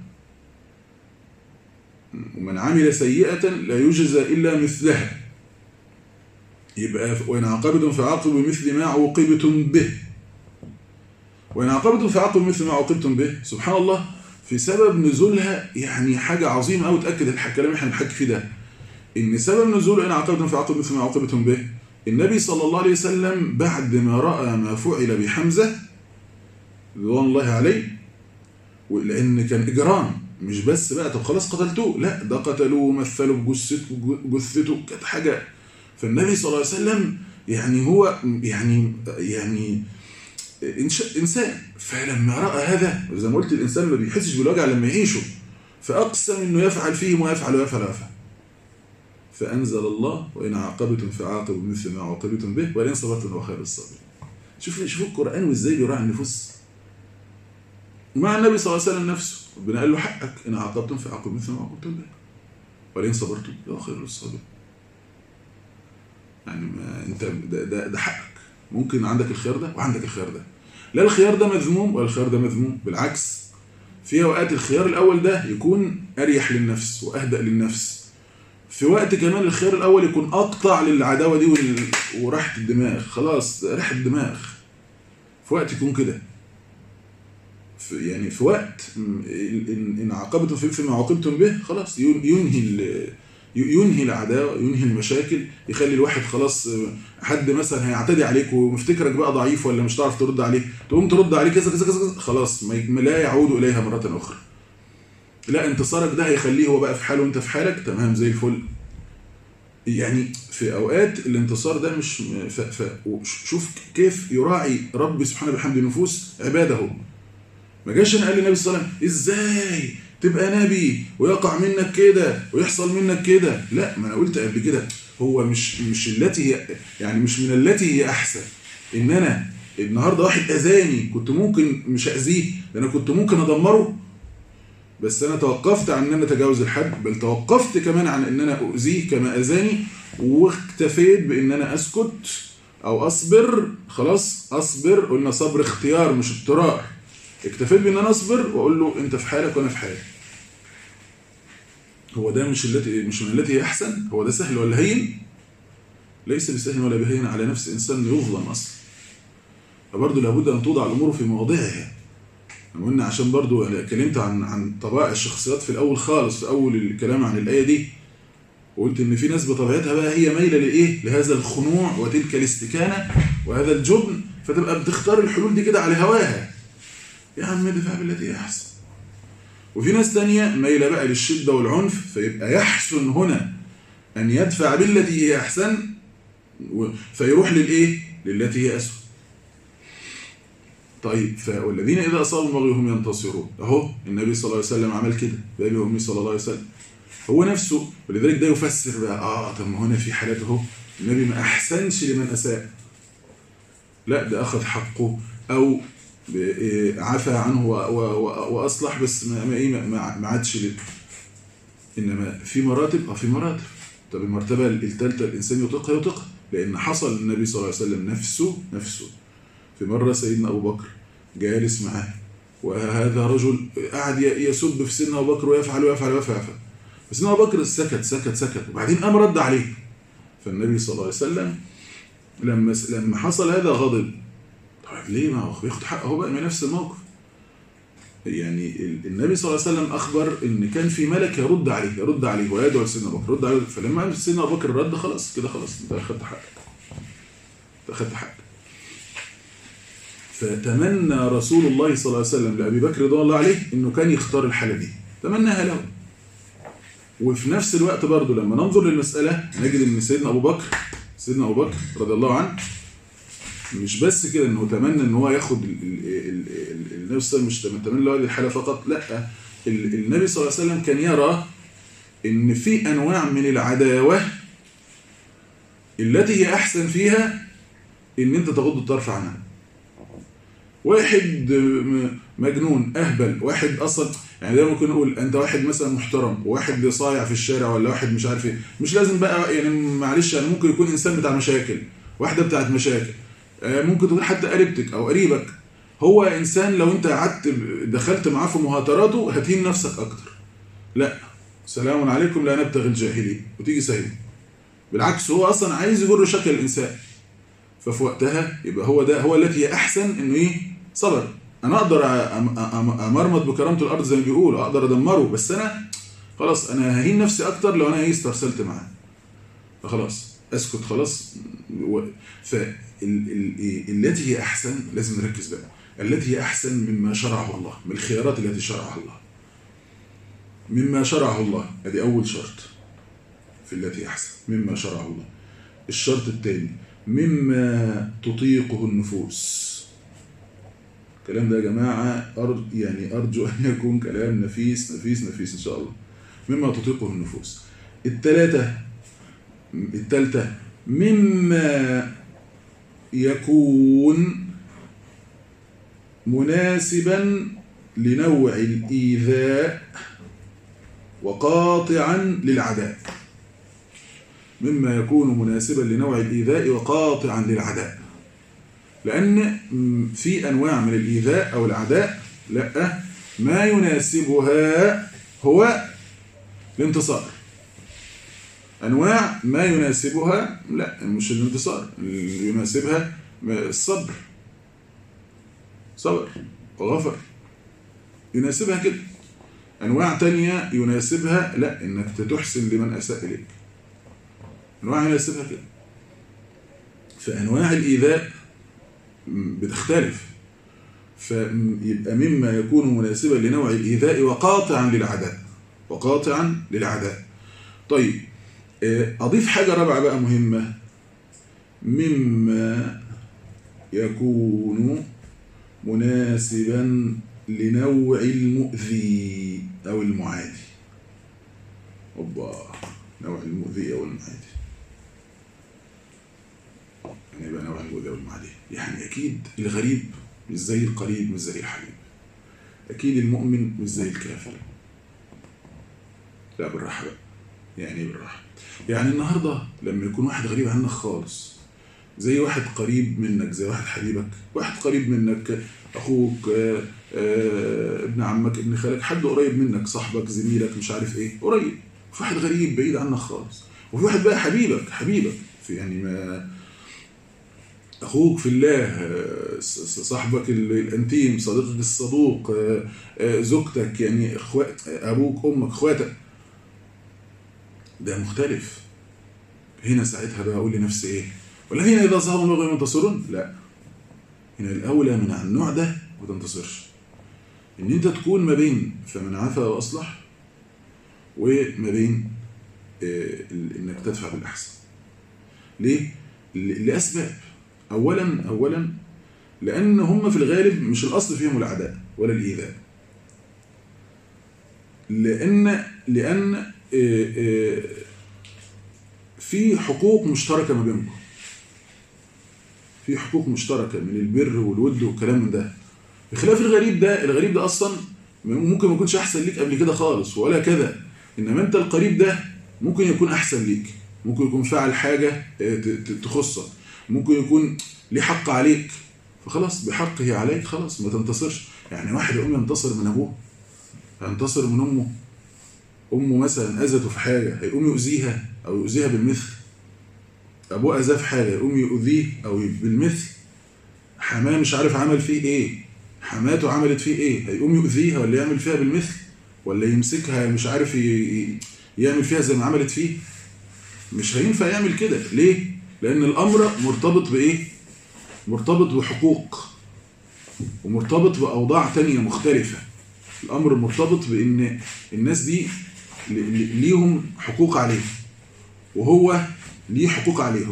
ومن عمل سيئة لا يجزى إلا مثلها يبقى وإن عاقبتم فعاقبوا بمثل ما عوقبتم به وإن عاقبتم فعاقبوا بمثل ما عوقبتم به سبحان الله في سبب نزولها يعني حاجة عظيمة أو تأكد الكلام اللي احنا بنحكي فيه ده إن سبب نزول إن عاقبتم فعاقبوا مثل ما عوقبتم به النبي صلى الله عليه وسلم بعد ما رأى ما فعل بحمزة رضوان الله عليه لأن كان إجرام مش بس بقى طب خلاص قتلتوه لا ده قتلوه ومثلوا بجثته جثته كانت حاجة فالنبي صلى الله عليه وسلم يعني هو يعني يعني إنسان فلما رأى هذا زي ما قلت الإنسان ما بيحسش بالوجع لما يعيشه فأقسم إنه يفعل فيهم ويفعل ويفعل ويفعل فأنزل الله وإن عاقبتم فعاقبوا بمثل ما عاقبتم به ولئن صبرتم فهو خير الصابرين شوف شوف القرآن وإزاي بيراعي النفوس مع النبي صلى الله عليه وسلم نفسه ربنا قال له حقك إن عاقبتم فعاقبوا بمثل ما عاقبتم به ولئن صبرتم فهو خير الصابرين يعني ما انت ده, ده, ده حقك ممكن عندك الخيار ده وعندك الخيار ده لا الخيار ده مذموم ولا الخيار ده مذموم بالعكس في اوقات الخيار الاول ده يكون اريح للنفس واهدأ للنفس في وقت كمان الخيار الاول يكون اقطع للعداوه دي وراحه الدماغ خلاص راحه الدماغ في وقت يكون كده في يعني في وقت ان عاقبتم في فيما عاقبتم به خلاص ينهي ينهي العداوه ينهي المشاكل يخلي الواحد خلاص حد مثلا هيعتدي عليك ومفتكرك بقى ضعيف ولا مش هتعرف ترد عليه تقوم ترد عليه كذا كذا كذا خلاص ما لا يعود اليها مره اخرى لا انتصارك ده هيخليه هو بقى في حاله وانت في حالك تمام زي الفل يعني في اوقات الانتصار ده مش ف... ف... شوف كيف يراعي ربي سبحانه بحمد النفوس عباده ما جاش قال للنبي صلى الله عليه وسلم ازاي تبقى نبي ويقع منك كده ويحصل منك كده لا ما انا قلت قبل كده هو مش مش التي هي يعني مش من التي هي احسن ان انا النهارده واحد اذاني كنت ممكن مش اذيه ده انا كنت ممكن ادمره بس انا توقفت عن ان انا اتجاوز الحد بل توقفت كمان عن ان انا اؤذيه كما اذاني واكتفيت بان انا اسكت او اصبر خلاص اصبر قلنا صبر اختيار مش اضطرار اكتفيت بان انا اصبر واقول له انت في حالك وانا في حالي هو ده مش التي مش من التي هي احسن هو ده سهل ولا هين ليس بسهل ولا بهين على نفس انسان يظلم اصلا فبرضه لابد ان توضع الامور في مواضعها قلنا عشان برضو اتكلمت عن عن طبائع الشخصيات في الاول خالص في اول الكلام عن الايه دي وقلت ان في ناس بطبيعتها بقى هي مايله لايه لهذا الخنوع وتلك الاستكانه وهذا الجبن فتبقى بتختار الحلول دي كده على هواها يا عم ادفع بالتي هي احسن وفي ناس تانية مايله بقى للشده والعنف فيبقى يحسن هنا ان يدفع بالتي هي احسن فيروح للايه للتي هي اسوء طيب والذين إذا أصابوا البغي هم ينتصرون أهو النبي صلى الله عليه وسلم عمل كده بأبي وأمي صلى الله عليه وسلم هو نفسه ولذلك ده يفسر بقى آه طب ما هنا في حالات أهو النبي ما أحسنش لمن أساء لا ده أخذ حقه أو عفى عنه وأصلح بس ما ما ما عادش انما في مراتب اه في مراتب طب المرتبه الثالثه الانسان يطيقها يطيقها لان حصل النبي صلى الله عليه وسلم نفسه نفسه في مره سيدنا ابو بكر جالس معاه وهذا رجل قعد يسب في سيدنا ابو بكر ويفعل ويفعل ويفعل فسيدنا ابو بكر سكت سكت سكت وبعدين قام رد عليه فالنبي صلى الله عليه وسلم لما لما حصل هذا غضب طيب ليه ما هو بياخد حقه هو بقى من نفس الموقف يعني النبي صلى الله عليه وسلم اخبر ان كان في ملك يرد عليه يرد عليه ويدعو لسيدنا ابو بكر يرد عليه فلما قال سيدنا ابو بكر رد خلاص كده خلاص انت اخدت حقك انت اخدت حقك فتمنى رسول الله صلى الله عليه وسلم لابي بكر رضي الله عليه انه كان يختار الحاله دي تمناها له وفي نفس الوقت برضه لما ننظر للمساله نجد ان سيدنا ابو بكر سيدنا ابو بكر رضي الله عنه مش بس كده انه تمنى ان هو ياخد النبي صلى الله عليه وسلم مش تمنى له هذه الحاله فقط لا النبي صلى الله عليه وسلم كان يرى ان في انواع من العداوه التي هي احسن فيها ان انت تغض الطرف عنها واحد مجنون اهبل واحد اصلا يعني دايما ممكن نقول انت واحد مثلا محترم وواحد صايع في الشارع ولا واحد مش عارف ايه مش لازم بقى يعني معلش يعني ممكن يكون انسان بتاع مشاكل واحده بتاعت مشاكل ممكن تكون حتى قريبتك او قريبك هو انسان لو انت قعدت دخلت معاه في مهاتراته هتهين نفسك اكتر لا سلام عليكم لا نبتغي الجاهلين وتيجي سايبه بالعكس هو اصلا عايز يجر شكل الانسان ففي وقتها يبقى هو ده هو التي هي احسن انه ايه صبر انا اقدر امرمط بكرامه الارض زي ما بيقولوا اقدر ادمره بس انا خلاص انا ههين نفسي اكتر لو انا ايه استرسلت معاه فخلاص اسكت خلاص فالتي هي احسن لازم نركز بقى التي هي احسن مما شرعه الله من الخيارات التي شرعها الله مما شرعه الله ادي اول شرط في التي احسن مما شرعه الله الشرط الثاني مما تطيقه النفوس الكلام ده يا جماعة أرجو يعني أرجو أن يكون كلام نفيس نفيس نفيس إن شاء الله مما تطيقه النفوس الثلاثة الثالثة مما يكون مناسبا لنوع الإيذاء وقاطعا للعداء مما يكون مناسبا لنوع الإيذاء وقاطعا للعداء لأن في أنواع من الإيذاء أو العداء لا ما يناسبها هو الانتصار أنواع ما يناسبها لا مش الانتصار يناسبها الصبر صبر وغفر يناسبها كده أنواع تانية يناسبها لا إنك تحسن لمن أساء إليك أنواع يناسبها كده فأنواع الإيذاء بتختلف فيبقى مما يكون مناسبا لنوع الإيذاء وقاطعا للعداء وقاطعا للعداء طيب أضيف حاجة رابعة بقى مهمة مما يكون مناسبا لنوع المؤذي أو المعادي أوبا نوع المؤذي أو المعادي يعني يبقى نوع المؤذي أو المعادي يعني أكيد الغريب مش زي القريب مش زي الحبيب أكيد المؤمن مش زي الكافر لا بالراحة بقى يعني بالراحة يعني النهاردة لما يكون واحد غريب عنك خالص زي واحد قريب منك زي واحد حبيبك واحد قريب منك أخوك آآ آآ ابن عمك ابن خالك حد قريب منك صاحبك زميلك مش عارف ايه قريب في واحد غريب بعيد عنك خالص وفي واحد بقى حبيبك حبيبك في يعني ما أخوك في الله صاحبك الأنتيم صديقك الصدوق زوجتك يعني اخوات أبوك أمك اخواتك ده مختلف هنا ساعتها بقى أقول لنفسي إيه والذين إذا ظهروا بغيهم ينتصرون لا هنا الأولى من النوع ده ما تنتصرش إن أنت تكون ما بين فمن عفا وأصلح وما بين إنك تدفع بالأحسن ليه؟ لأسباب أولا أولا لأن هم في الغالب مش الأصل فيهم العداء ولا الإيذاء لأن لأن في حقوق مشتركة ما بينكم في حقوق مشتركة من البر والود والكلام من ده بخلاف الغريب ده الغريب ده أصلا ممكن ما يكونش أحسن ليك قبل كده خالص ولا كذا انما انت القريب ده ممكن يكون احسن ليك ممكن يكون فعل حاجه آه، ت- ت- تخصك ممكن يكون ليه حق عليك فخلاص بحقه عليك خلاص ما تنتصرش يعني واحد يقوم ينتصر من ابوه ينتصر من امه امه مثلا اذته في حاجه هيقوم يؤذيها او يؤذيها بالمثل ابوه اذاه في حاجه يقوم يؤذيه او بالمثل حماه مش عارف عمل فيه ايه حماته عملت فيه ايه هيقوم يؤذيها ولا يعمل فيها بالمثل ولا يمسكها مش عارف ي- ي- يعمل فيها زي ما عملت فيه مش هينفع يعمل كده ليه لان الامر مرتبط بايه مرتبط بحقوق ومرتبط باوضاع تانية مختلفه الامر مرتبط بان الناس دي ل- ل- ليهم حقوق عليه وهو ليه حقوق عليهم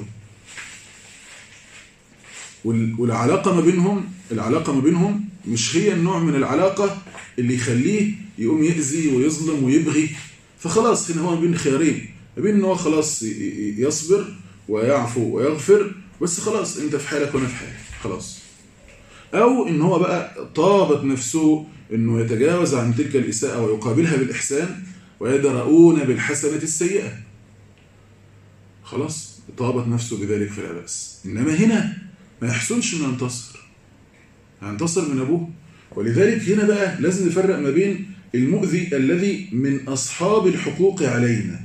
وال- والعلاقة ما بينهم العلاقة ما بينهم مش هي النوع من العلاقة اللي يخليه يقوم يأذي ويظلم ويبغي فخلاص هنا هو ما بين خيارين ما بين ان هو خلاص ي- ي- يصبر ويعفو ويغفر بس خلاص انت في حالك وانا في حالي خلاص او ان هو بقى طابت نفسه انه يتجاوز عن تلك الاساءة ويقابلها بالاحسان ويدرؤون بالحسنة السيئة خلاص طابت نفسه بذلك فلا بأس إنما هنا ما يحسنش انه ينتصر هينتصر من أبوه ولذلك هنا بقى لازم نفرق ما بين المؤذي الذي من أصحاب الحقوق علينا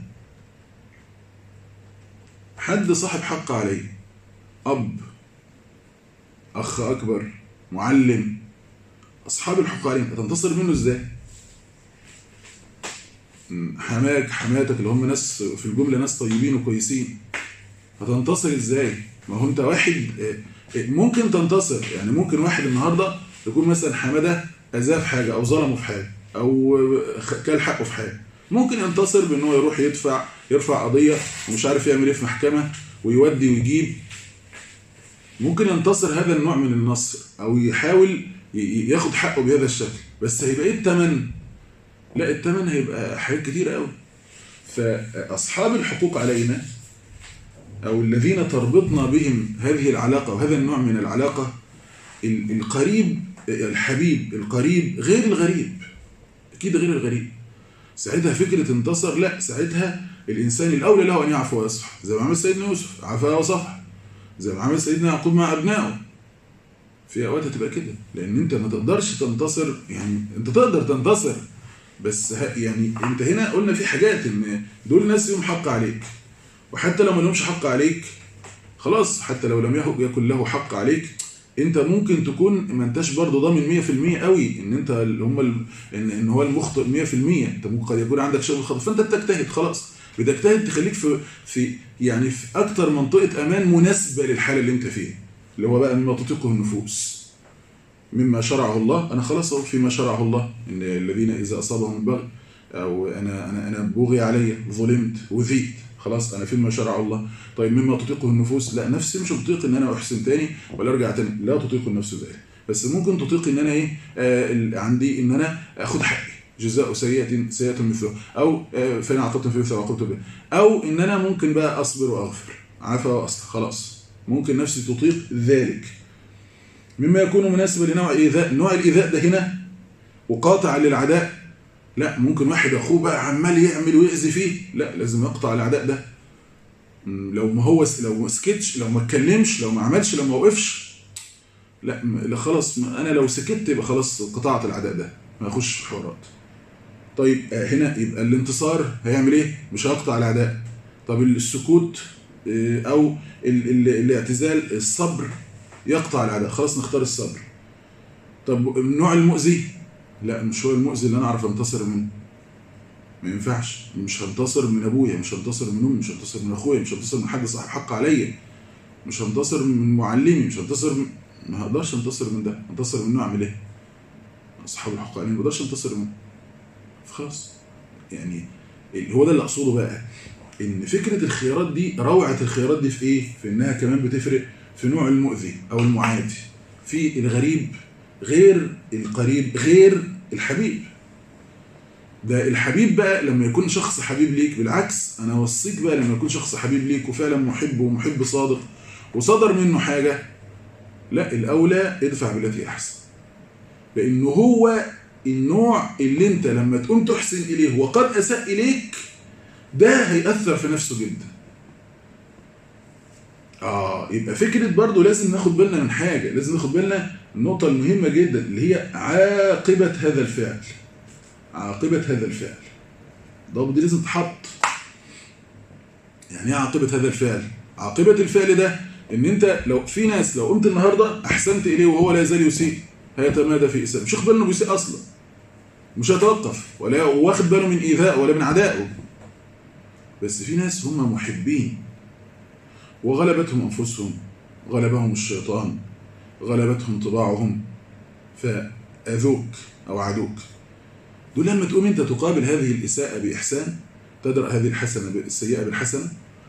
حد صاحب حق عليه أب أخ أكبر معلم أصحاب الحقوق علينا هتنتصر منه إزاي؟ حماك حماتك اللي هم ناس في الجملة ناس طيبين وكويسين هتنتصر ازاي ما هو انت واحد آه، آه، ممكن تنتصر يعني ممكن واحد النهارده يكون مثلا حماده اذاه في حاجه او ظلمه في حاجه او آه، خ- كل حقه في حاجه ممكن ينتصر بان هو يروح يدفع يرفع قضيه ومش عارف يعمل ايه في محكمه ويودي ويجيب ممكن ينتصر هذا النوع من النصر او يحاول ي- ي- ياخد حقه بهذا الشكل بس هيبقى ايه الثمن لا الثمن هيبقى حاجات كتير قوي فاصحاب الحقوق علينا أو الذين تربطنا بهم هذه العلاقة وهذا النوع من العلاقة ال- القريب الحبيب القريب غير الغريب أكيد غير الغريب ساعتها فكرة انتصر لا ساعتها الإنسان الأولى له أن يعفو ويصفح زي ما عمل سيدنا يوسف عفا وصفح زي ما عمل سيدنا يعقوب مع أبنائه في أوقات هتبقى كده لأن أنت ما تقدرش تنتصر يعني أنت تقدر تنتصر بس ه- يعني أنت هنا قلنا في حاجات إن دول ناس لهم حق عليك وحتى لو ما لهمش حق عليك خلاص حتى لو لم يهو- يكن له حق عليك انت ممكن تكون ما انتش برضه ضامن 100% قوي ان انت اللي هم ال... ان ان هو المخطئ 100% انت ممكن قد يكون عندك شغل خطأ فانت بتجتهد خلاص بتجتهد تخليك في في يعني في اكتر منطقه امان مناسبه للحاله اللي انت فيها اللي هو بقى مما تطيقه النفوس مما شرعه الله انا خلاص اهو فيما شرعه الله ان الذين اذا اصابهم بغي او انا انا انا بغي علي ظلمت وذيت خلاص انا فيما شرع الله طيب مما تطيقه النفوس لا نفسي مش بتطيق ان انا احسن تاني ولا ارجع تاني لا تطيق النفس ذلك بس ممكن تطيق ان انا ايه آه ال- عندي ان انا اخد حقي جزاء سيئة سيئة مثله او آه فإن اعطيتم في مثله وعقبت به او ان انا ممكن بقى اصبر واغفر عفا واصلح خلاص ممكن نفسي تطيق ذلك مما يكون مناسبا لنوع ايذاء نوع الايذاء ده هنا وقاطع للعداء لا ممكن واحد اخوه بقى عمال يعمل ويأذي فيه لا لازم يقطع العداء ده م، لو ما هو لو ما سكتش لو ما اتكلمش لو ما عملش لو ما وقفش لا م- لا خلاص م- انا لو سكت يبقى خلاص قطعت العداء ده ما اخش في حوارات طيب آه، هنا يبقى الانتصار هيعمل ايه مش هيقطع العداء طب السكوت آه، او ال ال الاعتزال الصبر يقطع العداء خلاص نختار الصبر طب النوع المؤذي لا مش هو المؤذي اللي انا اعرف انتصر منه ما ينفعش مش هنتصر من ابويا مش هنتصر من امي مش هنتصر من اخويا مش هنتصر من حد صاحب حق عليا مش هنتصر من معلمي مش هنتصر من... ما هقدرش انتصر من ده انتصر منه اعمل ايه اصحاب الحق عليهم ما اقدرش انتصر منه خلاص يعني ال- هو ده اللي اقصده بقى ان فكره الخيارات دي روعه الخيارات دي في ايه في انها كمان بتفرق في نوع المؤذي او المعادي في الغريب غير القريب غير الحبيب ده الحبيب بقى لما يكون شخص حبيب ليك بالعكس انا اوصيك بقى لما يكون شخص حبيب ليك وفعلا محب ومحب صادق وصدر منه حاجه لا الاولى ادفع بالتي احسن لانه هو النوع اللي انت لما تقوم تحسن اليه وقد اساء اليك ده هيأثر في نفسه جدا اه يبقى فكرة برضو لازم ناخد بالنا من حاجة لازم ناخد بالنا النقطة المهمة جدا اللي هي عاقبة هذا الفعل عاقبة هذا الفعل ضابط دي لازم تحط يعني ايه عاقبة هذا الفعل عاقبة الفعل ده ان انت لو في ناس لو قمت النهاردة احسنت اليه وهو لا يزال يسيء هيتمادى في اساءة مش واخد باله انه بيسيء اصلا مش هيتوقف ولا واخد باله من ايذائه ولا من عدائه بس في ناس هم محبين وغلبتهم انفسهم غلبهم الشيطان غلبتهم طباعهم فاذوك او عدوك دول لما تقوم انت تقابل هذه الاساءة باحسان تدرأ هذه الحسنة السيئة بالحسنة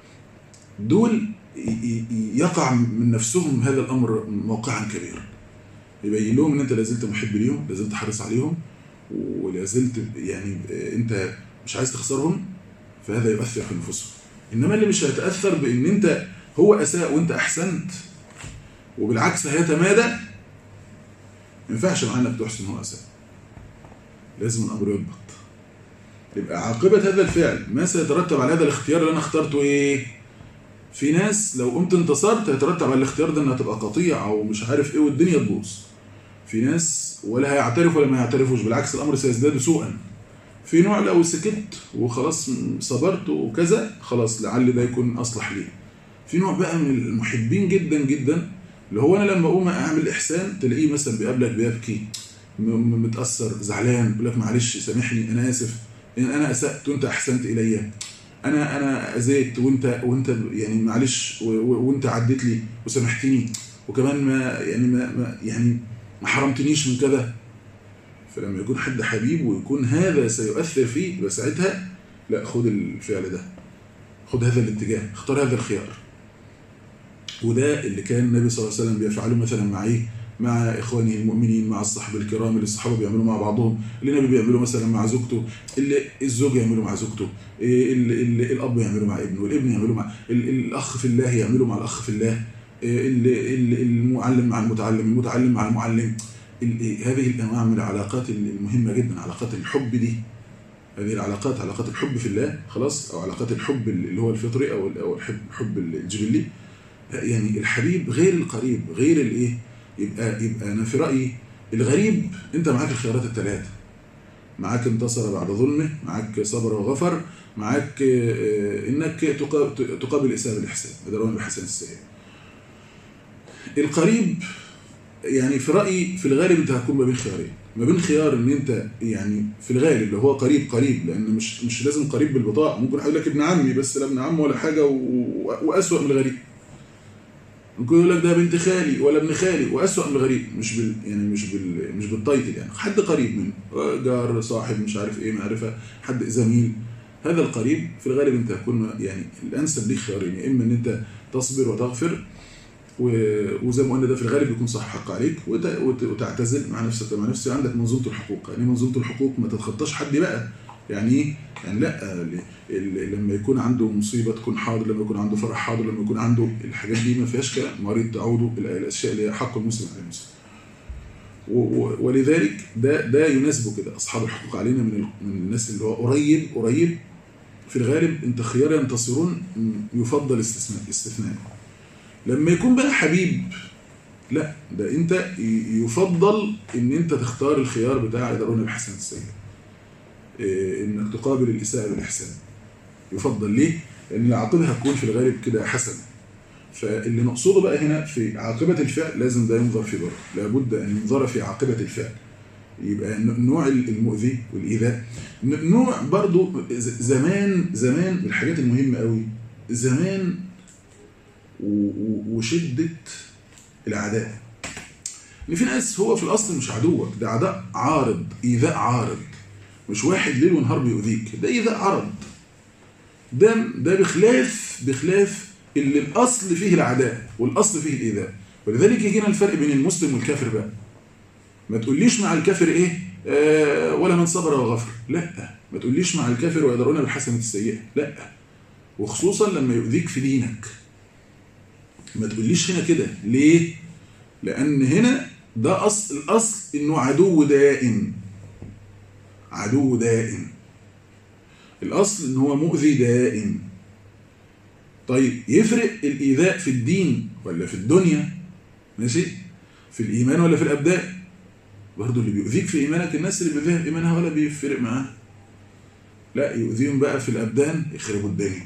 دول يقع من نفسهم هذا الأمر موقعا كبيرا يبين لهم ان انت لازلت محب ليهم لازلت حريص عليهم ولازلت يعني انت مش عايز تخسرهم فهذا يؤثر في نفوسهم انما اللي مش هيتأثر بان انت هو اساء وانت احسنت وبالعكس هيتمادى ما ينفعش معاه انك تحسن هو اساء لازم الامر يضبط يبقى عاقبة هذا الفعل ما سيترتب على هذا الاختيار اللي انا اخترته ايه في ناس لو قمت انتصرت هيترتب على الاختيار ده انها تبقى قطيع او مش عارف ايه والدنيا تبوظ في ناس ولا هيعترفوا ولا ما يعترفوش بالعكس الامر سيزداد سوءا في نوع لو سكت وخلاص صبرت وكذا خلاص لعل ده يكون اصلح لي في نوع بقى من المحبين جدا جدا اللي هو انا لما اقوم اعمل احسان تلاقيه مثلا بيقابلك بيبكي متاثر زعلان بيقول لك معلش سامحني انا اسف ان انا اسات وانت احسنت الي انا انا اذيت وانت وانت يعني معلش وانت عديت لي وسامحتني وكمان ما يعني ما, ما يعني ما حرمتنيش من كذا فلما يكون حد حبيب ويكون هذا سيؤثر فيه يبقى ساعتها لا خد الفعل ده خد هذا الاتجاه اختار هذا الخيار وده اللي كان النبي صلى الله عليه وسلم بيفعله مثلا مع ايه مع إخوانه المؤمنين مع الصحابة الكرام اللي الصحابة بيعملوا مع بعضهم اللي النبي بيعملوا مثلا مع زوجته اللي الزوج يعملوا مع زوجته اللي اللي الأب يعملوا مع ابنه والابن يعملوا مع الأخ في الله يعملوا مع الأخ في الله اللي المعلم مع المتعلم المتعلم مع المعلم هذه الأنواع من العلاقات المهمة جدا علاقات الحب دي هذه العلاقات علاقات الحب في الله خلاص أو علاقات الحب اللي هو الفطري أو أو الحب الجبلي يعني الحبيب غير القريب غير الايه يبقى يبقى انا في رايي الغريب انت معاك الخيارات الثلاثه معاك انتصر بعد ظلمه معاك صبر وغفر معاك انك تقابل الاساءه بالاحسان بدرون بحسن السيئه القريب يعني في رايي في الغالب انت هتكون ما بين خيارين ما بين خيار ان انت يعني في الغالب اللي هو قريب قريب لان مش مش لازم قريب بالبطاقه ممكن اقول لك ابن عمي بس لا ابن عم ولا حاجه واسوأ من الغريب ممكن يقول لك ده بنت خالي ولا ابن خالي واسوأ من الغريب مش بال يعني مش بال مش بالتايتل يعني حد قريب منه جار صاحب مش عارف ايه معرفه حد زميل هذا القريب في الغالب انت هتكون يعني الانسب ليك خيارين يا اما ان انت تصبر وتغفر وزي ما قلنا ده في الغالب بيكون صح حق عليك وتعتزل مع نفسك مع نفسك عندك منظومه الحقوق يعني منظومه الحقوق ما تتخطاش حد بقى يعني ايه يعني لا لما يكون عنده مصيبه تكون حاضر لما يكون عنده فرح حاضر لما يكون عنده الحاجات دي ما فيهاش كلام مريض تعود الاشياء اللي هي حق المسلم على المسلم ولذلك ده ده يناسبه كده اصحاب الحقوق علينا من من الناس اللي هو قريب قريب في الغالب انت خيار ينتصرون يفضل استثناء استثناء لما يكون بقى حبيب لا ده انت يفضل ان انت تختار الخيار بتاع يدرون بحسن السيئه انك تقابل الاساءه بالاحسان يفضل ليه لان العاقبه هتكون في الغالب كده حسنه فاللي نقصده بقى هنا في عاقبه الفعل لازم ده ينظر في بره لابد ان ينظر في عاقبه الفعل يبقى النوع المؤذي والايذاء نوع برضو زمان زمان من الحاجات المهمه قوي زمان وشده العداء ان في ناس هو في الاصل مش عدوك ده عداء عارض ايذاء عارض مش واحد ليل ونهار بيؤذيك ده ايذاء عرض ده ده بخلاف بخلاف اللي الاصل فيه العداء والاصل فيه الايذاء ولذلك يجينا الفرق بين المسلم والكافر بقى ما تقوليش مع الكافر ايه آه ولا من صبر وغفر لا ما تقوليش مع الكافر ويدرون بالحسنه السيئه لا وخصوصا لما يؤذيك في دينك ما تقوليش هنا كده ليه لان هنا ده اصل الاصل انه عدو دائم عدو دائم الاصل ان هو مؤذي دائم طيب يفرق الايذاء في الدين ولا في الدنيا ماشي في الايمان ولا في الابدان برضه اللي بيؤذيك في ايمانك الناس اللي بيؤذيها في ايمانها ولا بيفرق معاها لا يؤذيهم بقى في الابدان يخربوا الدنيا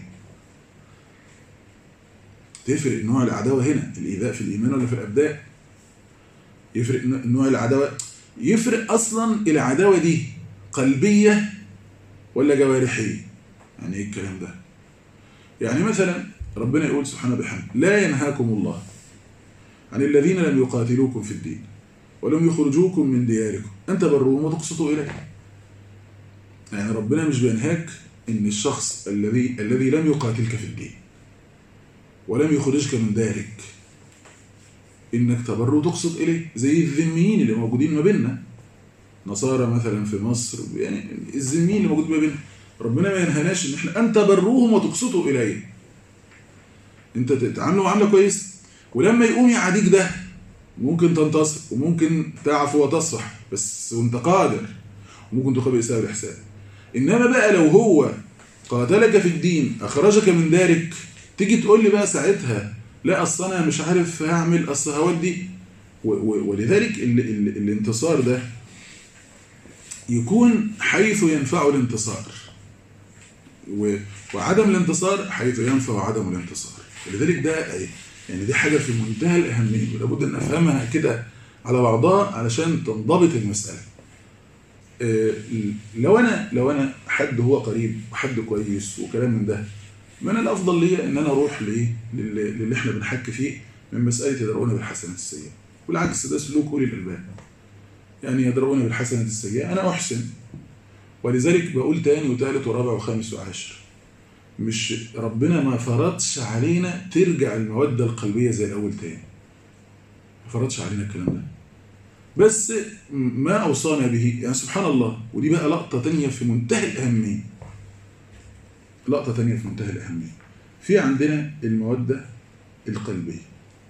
تفرق نوع العداوه هنا الايذاء في الايمان ولا في الابدان يفرق نوع العداوه يفرق اصلا العداوه دي قلبيه ولا جوارحيه يعني ايه الكلام ده يعني مثلا ربنا يقول سبحانه بحمد لا ينهاكم الله عن الذين لم يقاتلوكم في الدين ولم يخرجوكم من دياركم أن تبروهم وتقسطوا إليه يعني ربنا مش بينهاك إن الشخص الذي الذي لم يقاتلك في الدين ولم يخرجك من دارك إنك تبر وتقسط إليه زي الذميين اللي موجودين ما بيننا نصارى مثلا في مصر يعني الذميين اللي موجودين ما بيننا ربنا ما ينهناش إن إحنا أن تبروهم وتقسطوا إليه أنت تتعاملوا معاملة كويس ولما يقوم يعاديك ده ممكن تنتصر وممكن تعفو وتصفح بس وانت قادر وممكن تقابل إساءة الإحسان إنما بقى لو هو قاتلك في الدين أخرجك من دارك تيجي تقول لي بقى ساعتها لا أصل أنا مش عارف هعمل أصل هودي ولذلك ال ال الانتصار ده يكون حيث ينفع الانتصار وعدم الانتصار حيث ينفع عدم الانتصار ولذلك ده يعني دي حاجة في منتهى الأهمية ولابد أن أفهمها كده على بعضها علشان تنضبط المسألة لو أنا لو أنا حد هو قريب وحد كويس وكلام من ده ما أنا الأفضل ليا إن أنا أروح لإيه للي إحنا بنحكي فيه من مسألة يدرؤون بالحسنة السيئة والعكس ده سلوك أولي الألباب يعني يدرؤون بالحسنة السيئة أنا أحسن ولذلك بقول تاني وتالت ورابع وخامس وعاشر مش ربنا ما فرضش علينا ترجع المودة القلبية زي الأول تاني ما فرضش علينا الكلام ده بس ما أوصانا به يعني سبحان الله ودي بقى لقطة تانية في منتهى الأهمية لقطة تانية في منتهى الأهمية في عندنا المودة القلبية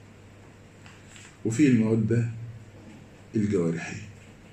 وفي المودة الجوارحية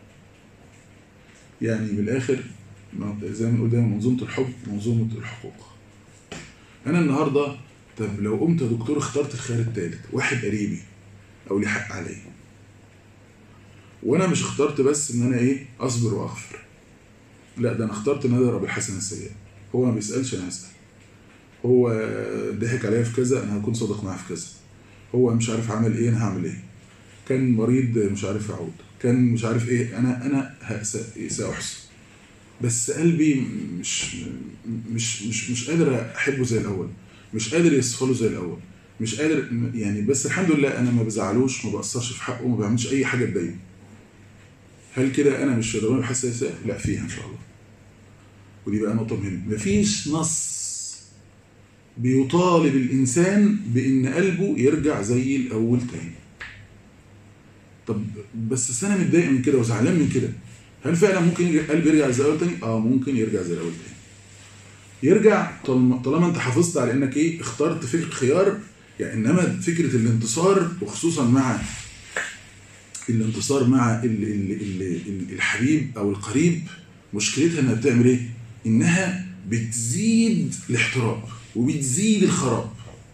يعني بالآخر زي ما بنقول دايما منظومة الحب منظومة الحقوق أنا النهاردة طب لو قمت يا دكتور اخترت الخيار الثالث واحد قريبي أو لي حق عليا وأنا مش اخترت بس إن أنا إيه أصبر وأغفر لا ده أنا اخترت إن أنا أضرب الحسنة السيئة هو ما بيسألش أنا أسأل هو ضحك عليا في كذا أنا هكون صادق معاه في كذا هو مش عارف عمل إيه أنا هعمل إيه كان مريض مش عارف يعود كان مش عارف إيه أنا أنا سأحسن بس قلبي مش مش مش مش قادر احبه زي الاول مش قادر يصفله زي الاول مش قادر يعني بس الحمد لله انا ما بزعلوش ما بقصرش في حقه ما بعملش اي حاجه تضايقه هل كده انا مش ربنا بحساسه لا فيها ان شاء الله ودي بقى نقطه مهمه مفيش نص بيطالب الانسان بان قلبه يرجع زي الاول تاني طب بس انا متضايق من كده وزعلان من كده هل فعلا ممكن قلبي يرجع زي الاول تاني؟ اه ممكن يرجع زي الاول تاني. يرجع طالما انت حافظت على انك ايه اخترت فكره خيار يعني انما فكره الانتصار وخصوصا مع الانتصار مع ال ال ال الحبيب او القريب مشكلتها انها بتعمل ايه؟ انها بتزيد الاحتراب وبتزيد الخراب.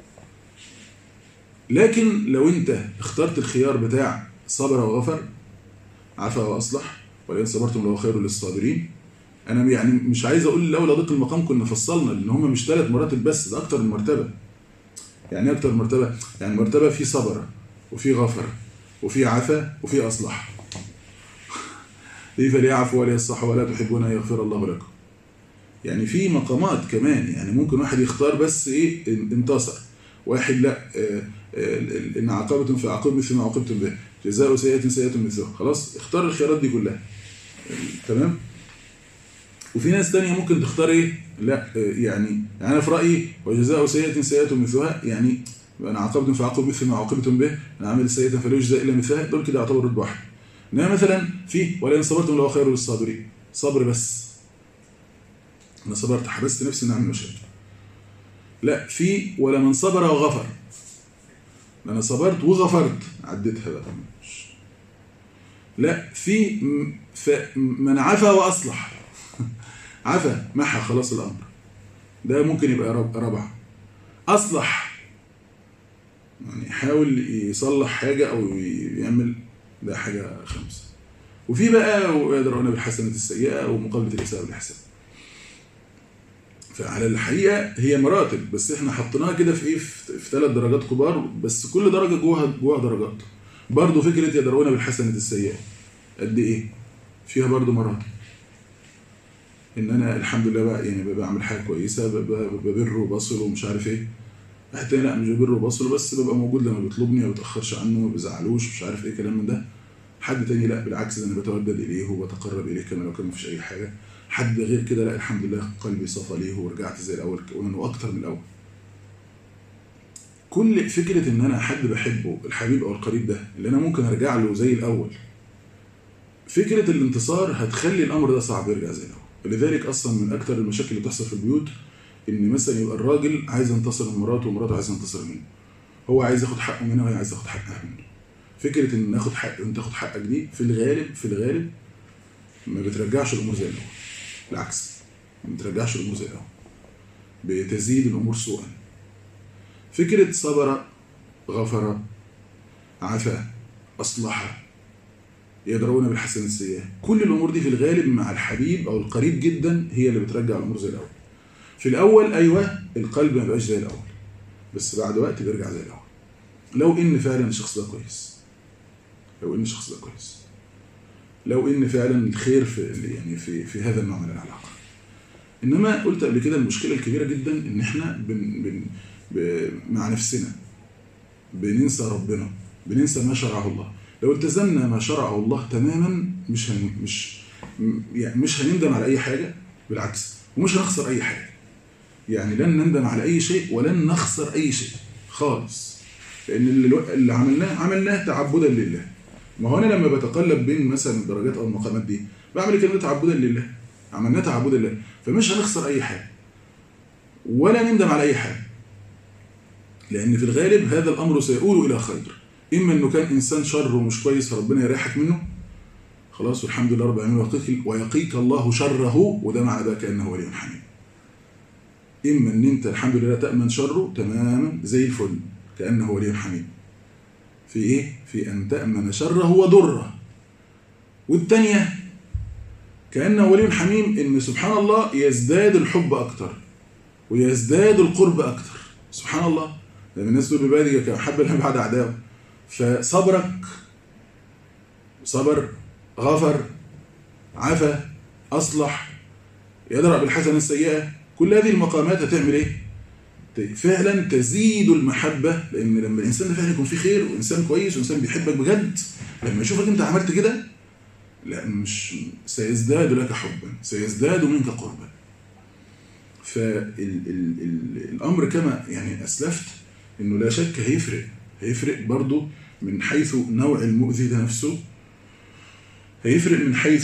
لكن لو انت اخترت الخيار بتاع صبر وغفر عفا واصلح ولئن صبرتم لهو خير للصابرين انا يعني مش عايز اقول لولا ضيق المقام كنا فصلنا لان هم مش ثلاث مراتب بس ده اكتر من مرتبه يعني ايه اكتر مرتبه يعني مرتبه في صبر وفي غفر وفي عفا وفي اصلح ليه فليعفوا وليصحوا ولا تحبون ان يغفر الله لكم يعني في مقامات كمان يعني ممكن واحد يختار بس ايه انتصر واحد لا آه آه ان عاقبتم فعاقبوا مثل ما عاقبتم به جزاء سيئة سيئة مثلها خلاص اختار الخيارات دي كلها تمام وفي ناس تانية ممكن تختار ايه لا يعني يعني انا في رايي وجزاء سيئة سيئة مثلها يعني انا عاقبتم فعاقبوا مثل ما عاقبتم به انا عامل سيئة فلا يجزى الا مثلها دول كده يعتبروا رد واحد انما مثلا في ولئن صبرتم لهو خير للصابرين صبر بس انا صبرت حبست نفسي ان اعمل مشاكل لا في ولمن صبر وغفر انا صبرت وغفرت عديتها بقى لا في من عفا واصلح عفا محى خلاص الامر ده ممكن يبقى رب- رابعة أصلح يعني يحاول يصلح حاجة أو يعمل ده حاجة خمسة وفي بقى ويدرؤون بالحسنة السيئة ومقابلة الإساءة بالإحسان فعلى الحقيقة هي مراتب بس احنا حطيناها كده في ايه في في ثلاث درجات كبار بس كل درجة جواها جواها درجات برضه فكرة يدرؤون بالحسنة السيئة قد ايه فيها برضه مراتب ان انا الحمد لله بقى يعني ببقى بعمل حاجه كويسه ببقى ببر وبصل ومش عارف ايه واحد تاني لا مش ببر وبصل بس ببقى موجود لما بيطلبني ما بتاخرش عنه ما بزعلوش مش عارف ايه كلام من ده حد تاني لا بالعكس ده انا بتودد اليه وبتقرب اليه كما لو كان مفيش اي حاجه حد غير كده لا الحمد لله قلبي صفى ليه ورجعت زي الاول كمان واكتر من الاول كل فكره ان انا حد بحبه الحبيب او القريب ده اللي انا ممكن ارجع له زي الاول فكره الانتصار هتخلي الامر ده صعب يرجع زي الاول ولذلك اصلا من اكتر المشاكل اللي بتحصل في البيوت ان مثلا يبقى الراجل عايز ينتصر من مراته ومراته عايزه تنتصر منه هو عايز ياخد حقه منها وهي عايزه تاخد حقها منه فكره ان ناخد حق وانت تاخد حقك دي في الغالب في الغالب ما بترجعش الامور زي الاول بالعكس ما بترجعش الامور زي الاول بتزيد الامور سوءا فكره صبر غفر عفا اصلح يدرون بالحسنة السيئة كل الأمور دي في الغالب مع الحبيب أو القريب جدا هي اللي بترجع الأمور زي الأول في الأول أيوة القلب ما بقاش زي الأول بس بعد وقت بيرجع زي الأول لو إن فعلا الشخص ده كويس لو إن الشخص ده كويس لو إن فعلا الخير في يعني في في هذا النوع من العلاقة إنما قلت قبل كده المشكلة الكبيرة جدا إن إحنا بن بن ب مع نفسنا بننسى ربنا بننسى ما شرعه الله لو التزمنا ما شرعه الله تماما مش هن مش يعني مش هنندم على اي حاجه بالعكس ومش هنخسر اي حاجه يعني لن نندم على اي شيء ولن نخسر اي شيء خالص لان اللي, اللي عملناه عملناه تعبدا لله ما هو انا لما بتقلب بين مثلا الدرجات او المقامات دي بعمل الكلام ده تعبدا لله عملناه تعبدا لله فمش هنخسر اي حاجه ولا نندم على اي حاجه لان في الغالب هذا الامر سيؤول الى خير اما انه كان انسان شر ومش كويس فربنا يريحك منه خلاص والحمد لله رب العالمين ويقيك, ويقيك الله شره وده معنى ده كانه ولي حميد اما ان انت الحمد لله تامن شره تماما زي الفل كانه ولي حميد في ايه في ان تامن شره وضره والثانيه كانه ولي حميم ان سبحان الله يزداد الحب اكتر ويزداد القرب اكتر سبحان الله لما الناس تقول ببادئ كمحب لها بعد اعدائه فصبرك صبر غفر عفا أصلح يدرأ بالحسنة السيئة كل هذه المقامات هتعمل ايه؟ فعلا تزيد المحبة لأن لما الإنسان ده فعلا يكون فيه خير وإنسان كويس وإنسان بيحبك بجد لما يشوفك أنت عملت كده لا مش سيزداد لك حبا سيزداد منك قربا فالأمر كما يعني أسلفت إنه لا شك هيفرق هيفرق برضه من حيث نوع المؤذي ده نفسه هيفرق من حيث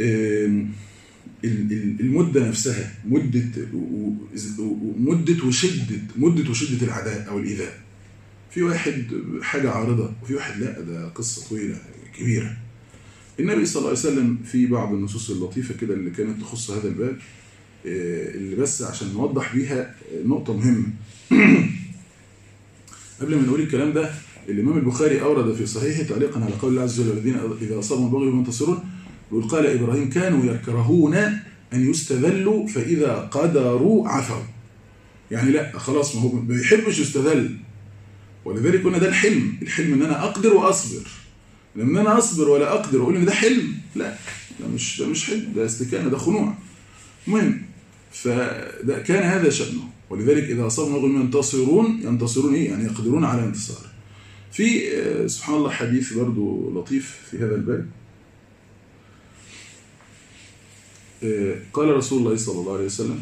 المدة نفسها مدة مدة وشدة مدة وشدة العداء أو الإيذاء في واحد حاجة عارضة وفي واحد لا ده قصة طويلة كبيرة النبي صلى الله عليه وسلم في بعض النصوص اللطيفة كده اللي كانت تخص هذا الباب اللي بس عشان نوضح بيها نقطة مهمة قبل ما نقول الكلام ده الإمام البخاري أورد في صحيحه تعليقا على قول الله عز وجل الذين إذا أصابهم البغي ينتصرون يقول قال إبراهيم كانوا يكرهون أن يستذلوا فإذا قدروا عفوا يعني لا خلاص ما هو ما بيحبش يستذل ولذلك قلنا ده الحلم الحلم ان انا اقدر واصبر لما انا اصبر ولا اقدر واقول ان ده حلم لا ده مش ده مش حلم ده استكانه ده خنوع المهم فده كان هذا شأنه ولذلك إذا أصابهم الغم ينتصرون ينتصرون إيه؟ يعني يقدرون على انتصار في سبحان الله حديث برضو لطيف في هذا الباب قال رسول الله صلى الله عليه وسلم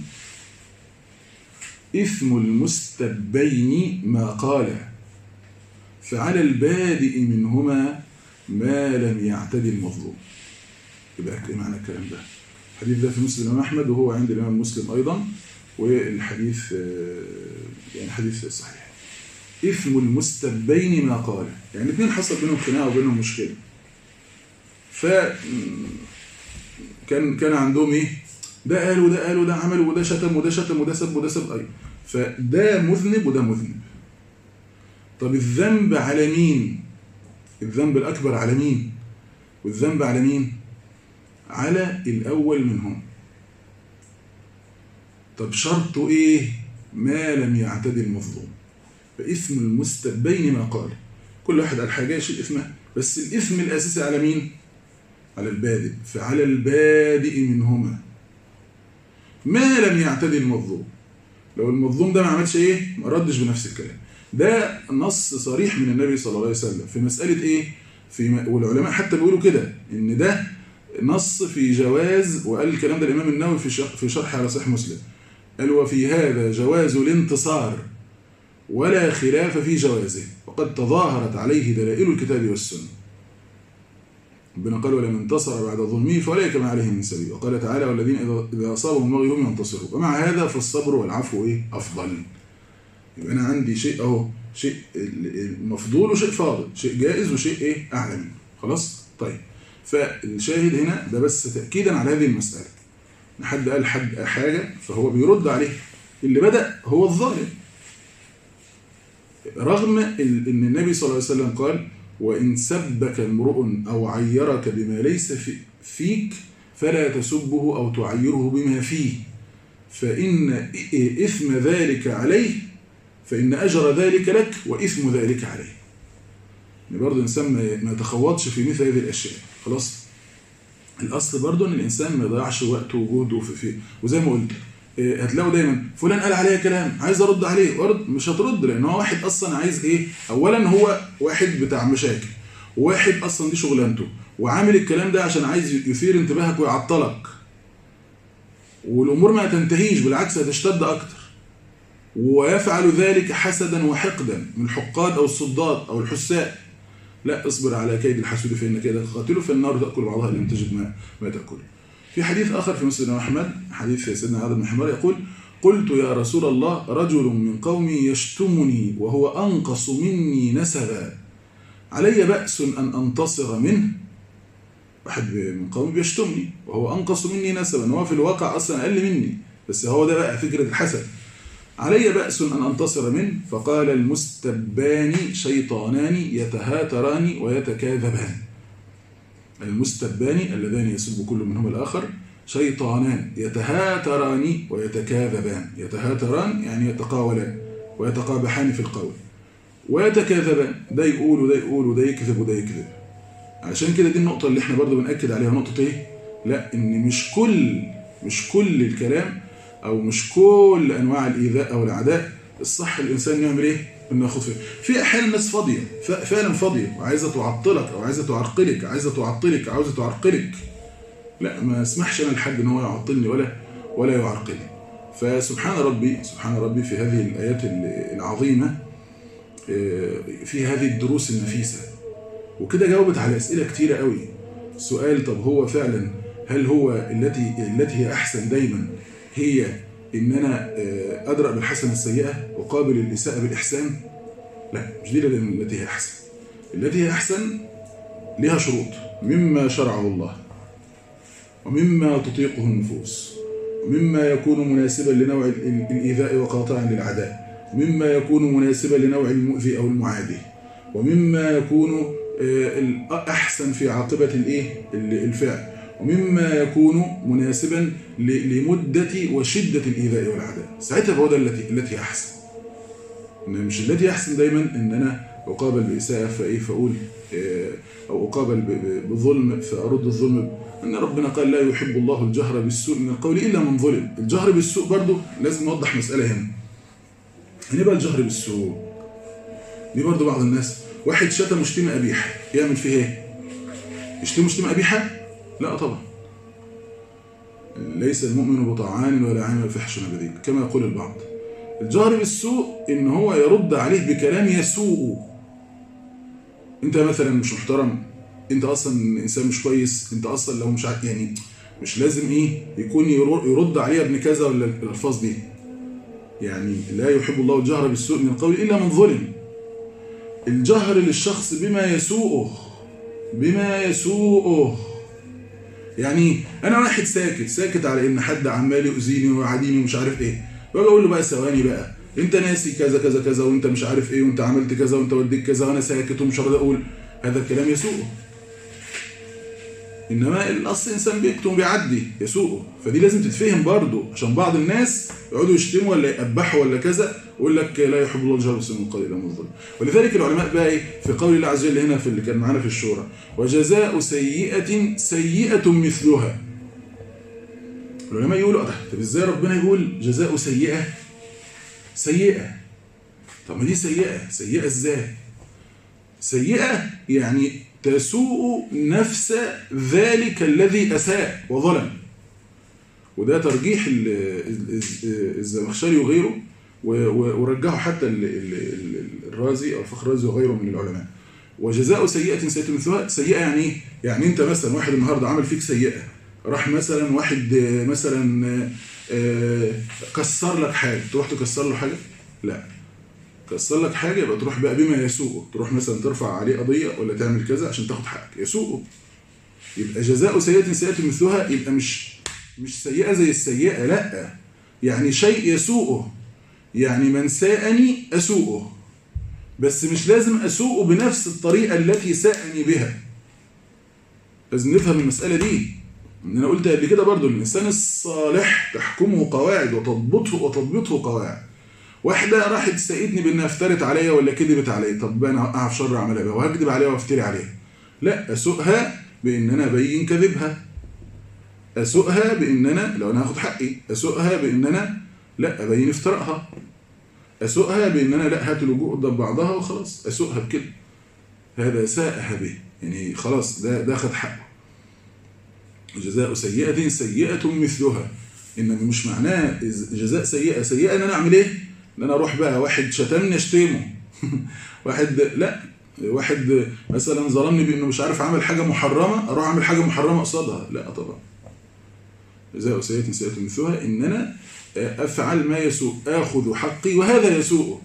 إثم المستبين ما قال فعلى البادئ منهما ما لم يعتدي المظلوم يبقى ايه معنى الكلام ده الحديث ده في مسلم الإمام أحمد وهو عند الإمام مسلم أيضا والحديث يعني حديث صحيح إثم المستبين ما قال يعني الاثنين حصل بينهم خناقة وبينهم مشكلة ف كان كان عندهم ايه ده قال وده قال وده عمل وده شتم وده شتم وده سب وده سب أي فده مذنب وده مذنب طب الذنب على مين الذنب الأكبر على مين والذنب على مين على الأول منهم طب شرطه إيه ما لم يعتدي المظلوم فإثم المستبين ما قال كل واحد قال حاجة يشيل إثمها بس الإثم الأساسي على مين على البادئ فعلى البادئ منهما ما لم يعتدي المظلوم لو المظلوم ده ما عملش ايه ما ردش بنفس الكلام ده نص صريح من النبي صلى الله عليه وسلم في مسألة ايه في م... والعلماء حتى بيقولوا كده ان ده نص في جواز وقال الكلام ده الامام النووي في شرح في شرح على صحيح مسلم قال وفي هذا جواز الانتصار ولا خلاف في جوازه وقد تظاهرت عليه دلائل الكتاب والسنه ربنا قال ولمن انتصر بعد ظلمه فاولئك ما عليهم من سبيل وقال تعالى والذين اذا اصابهم بغي هم ينتصرون ومع هذا فالصبر والعفو ايه افضل يبقى انا عندي شيء اهو شيء مفضول وشيء فاضل شيء جائز وشيء ايه اعلى منه خلاص طيب فالشاهد هنا ده بس تاكيدا على هذه المساله ان حد قال حد حاجه فهو بيرد عليه اللي بدا هو الظالم رغم ان النبي صلى الله عليه وسلم قال وإن سبك امرؤ أو عيرك بما ليس في فيك فلا تسبه أو تعيره بما فيه فإن إثم ذلك عليه فإن أجر ذلك لك وإثم ذلك عليه يعني برضه الإنسان ما يتخوضش في مثل هذه الأشياء خلاص الأصل برضه إن الإنسان ما يضيعش وقته وجهده في, في وزي ما قلت هتلاقوا دايما فلان قال عليا كلام عايز ارد عليه ورد مش هترد لان هو واحد اصلا عايز ايه اولا هو واحد بتاع مشاكل وواحد اصلا دي شغلانته وعامل الكلام ده عشان عايز يثير انتباهك ويعطلك والامور ما تنتهيش بالعكس هتشتد اكتر ويفعل ذلك حسدا وحقدا من الحقاد او الصداد او الحساء لا اصبر على كيد الحسود فان كيدك قاتله فالنار تاكل بعضها لم تجد ما ما تاكله في حديث آخر في مسلم أحمد حديث سيدنا عبد بن حمار يقول قلت يا رسول الله رجل من قومي يشتمني وهو أنقص مني نسبا علي بأس أن أنتصر منه واحد من قومي بيشتمني وهو أنقص مني نسبا هو في الواقع أصلا أقل مني بس هو ده بقى فكرة الحسد علي بأس أن أنتصر منه فقال المستبان شيطانان يتهاتران ويتكاذبان المستبان اللذان يسب كل منهما الآخر شيطانان يتهاتران ويتكاذبان يتهاتران يعني يتقاولان ويتقابحان في القول ويتكاذبان ده يقول وده يقول وده يكذب وده يكذب عشان كده دي النقطة اللي احنا برضو بنأكد عليها نقطة ايه لا ان مش كل مش كل الكلام او مش كل انواع الايذاء او العداء الصح الانسان يعمل ايه انه ياخد فيه في احيانا ناس فاضيه فعلا فاضيه وعايزه تعطلك او عايزه تعرقلك عايزه تعطلك عاوزه تعرقلك لا ما اسمحش انا لحد ان هو يعطلني ولا ولا يعرقلني فسبحان ربي سبحان ربي في هذه الايات العظيمه في هذه الدروس النفيسه وكده جاوبت على اسئله كتيره قوي سؤال طب هو فعلا هل هو التي التي هي احسن دايما هي ان انا ادرا بالحسنه السيئه وقابل الاساءه بالاحسان لا مش دي التي هي احسن التي هي احسن لها شروط مما شرعه الله ومما تطيقه النفوس ومما يكون مناسبا لنوع الايذاء وقاطعا للعداء ومما يكون مناسبا لنوع المؤذي او المعادي ومما يكون احسن في عاقبه الايه الفعل ومما يكون مناسبا لمدة وشدة الإيذاء والعداء ساعتها هو ده التي التي أحسن إن مش التي أحسن دايما إن أنا أقابل بإساءة فإيه فأقول أو أقابل بظلم فأرد الظلم أن ربنا قال لا يحب الله الجهر بالسوء من القول إلا من ظلم الجهر بالسوء برضو لازم نوضح مسألة هنا هنا بقى الجهر بالسوء دي برضو بعض الناس واحد شتم شتيمة قبيحة يعمل فيه ايه يشتم شتيمة قبيحة لا طبعا ليس المؤمن بطعان ولا عين الفحش نبذيل كما يقول البعض الجهر بالسوء ان هو يرد عليه بكلام يسوء انت مثلا مش محترم انت اصلا انسان مش كويس انت اصلا لو مش يعني مش لازم ايه يكون يرد عليها ابن كذا ولا الالفاظ دي يعني لا يحب الله الجهر بالسوء من القول الا من ظلم الجهر للشخص بما يسوءه بما يسوءه يعني انا واحد ساكت ساكت على ان حد عمال يؤذيني ويعاديني ومش عارف ايه واجي اقول له بقى ثواني بقى انت ناسي كذا كذا كذا وانت مش عارف ايه وانت عملت كذا وانت وديت كذا وانا ساكت ومش راضي اقول هذا الكلام يسوءه انما الاصل انسان بيكتم وبيعدي يسوءه فدي لازم تتفهم برضه عشان بعض الناس يقعدوا يشتموا ولا يقبحوا ولا كذا يقول لك لا يحب الله الجهر بالسوء من قليلا من الظلم ولذلك العلماء بقى ايه في قول الله عز وجل هنا في اللي كان معانا في الشورى وجزاء سيئة سيئة مثلها العلماء يقولوا اه طب ازاي ربنا يقول جزاء سيئة سيئة طب ما دي سيئة سيئة ازاي سيئة يعني تسوء نفس ذلك الذي أساء وظلم وده ترجيح ال- ال- ال- الزمخشري وغيره و- و- ورجحه حتى ال- ال- ال- الرازي أو الفخر الرازي وغيره من العلماء وجزاء سيئة سيئة مثلها سيئة يعني ايه؟ يعني انت مثلا واحد النهارده عمل فيك سيئة راح مثلا واحد آه، مثلا آه، آه، كسر لك حاجة تروح تكسر له حاجة؟ لا كسر لك حاجه يبقى تروح بقى بما يسوءه تروح مثلا ترفع عليه قضيه ولا تعمل كذا عشان تاخد حقك يسوءه يبقى جزاء سيئه سيئه مثلها يبقى مش مش سيئه زي السيئه لا يعني شيء يسوءه يعني من ساءني اسوءه بس مش لازم اسوءه بنفس الطريقه التي ساءني بها لازم نفهم المساله دي ان انا قلت قبل كده برضو الانسان الصالح تحكمه قواعد وتضبطه وتضبطه قواعد واحدة راحت تساعدني بانها افترت عليا ولا كذبت عليا طب انا اوقعها في شر اعملها بقى وهكذب عليها وافتري عليها لا اسوقها بان انا ابين كذبها اسوقها بان انا لو انا هاخد حقي اسوقها بان انا لا ابين افتراءها اسوقها بان انا لا هات الوجوه قدام بعضها وخلاص اسوقها بكده هذا ساءها به يعني خلاص ده ده خد حقه جزاء سيئة سيئة مثلها إنما مش معناه جزاء سيئة سيئة إن أنا أعمل إيه؟ إن أنا أروح بقى واحد شتمني أشتمه واحد لا واحد مثلا ظلمني بإنه مش عارف عمل حاجة محرمة أروح أعمل حاجة محرمة قصادها لا طبعا جزاء سيئة سيئة مثلها إن أنا أفعل ما يسوء آخذ حقي وهذا يسوءه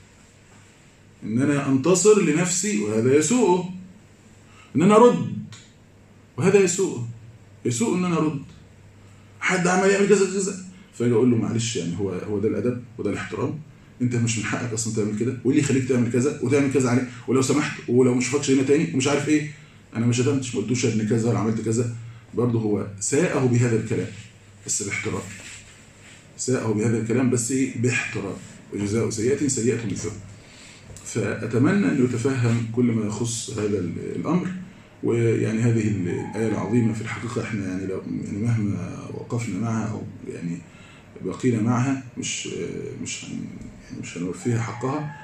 إن أنا أنتصر لنفسي وهذا يسوءه إن أنا أرد وهذا يسوءه يسوء إن أنا أرد حد عمل يعمل كذا كذا فاجي اقول له معلش يعني هو هو ده الادب وده الاحترام انت مش من حقك اصلا تعمل كده واللي يخليك تعمل كذا وتعمل كذا عليه ولو سمحت ولو مش فاكش هنا تاني ومش عارف ايه انا ما شتمتش ما قلتوش ان كذا ولا عملت كذا برضه هو ساءه بهذا الكلام بس باحترام ساءه بهذا الكلام بس ايه باحترام وجزاء سيئه سيئه مثله فاتمنى ان يتفهم كل ما يخص هذا الامر ويعني هذه الآية العظيمة في الحقيقة احنا يعني لو يعني مهما وقفنا معها أو يعني بقينا معها مش مش يعني مش هنوفيها حقها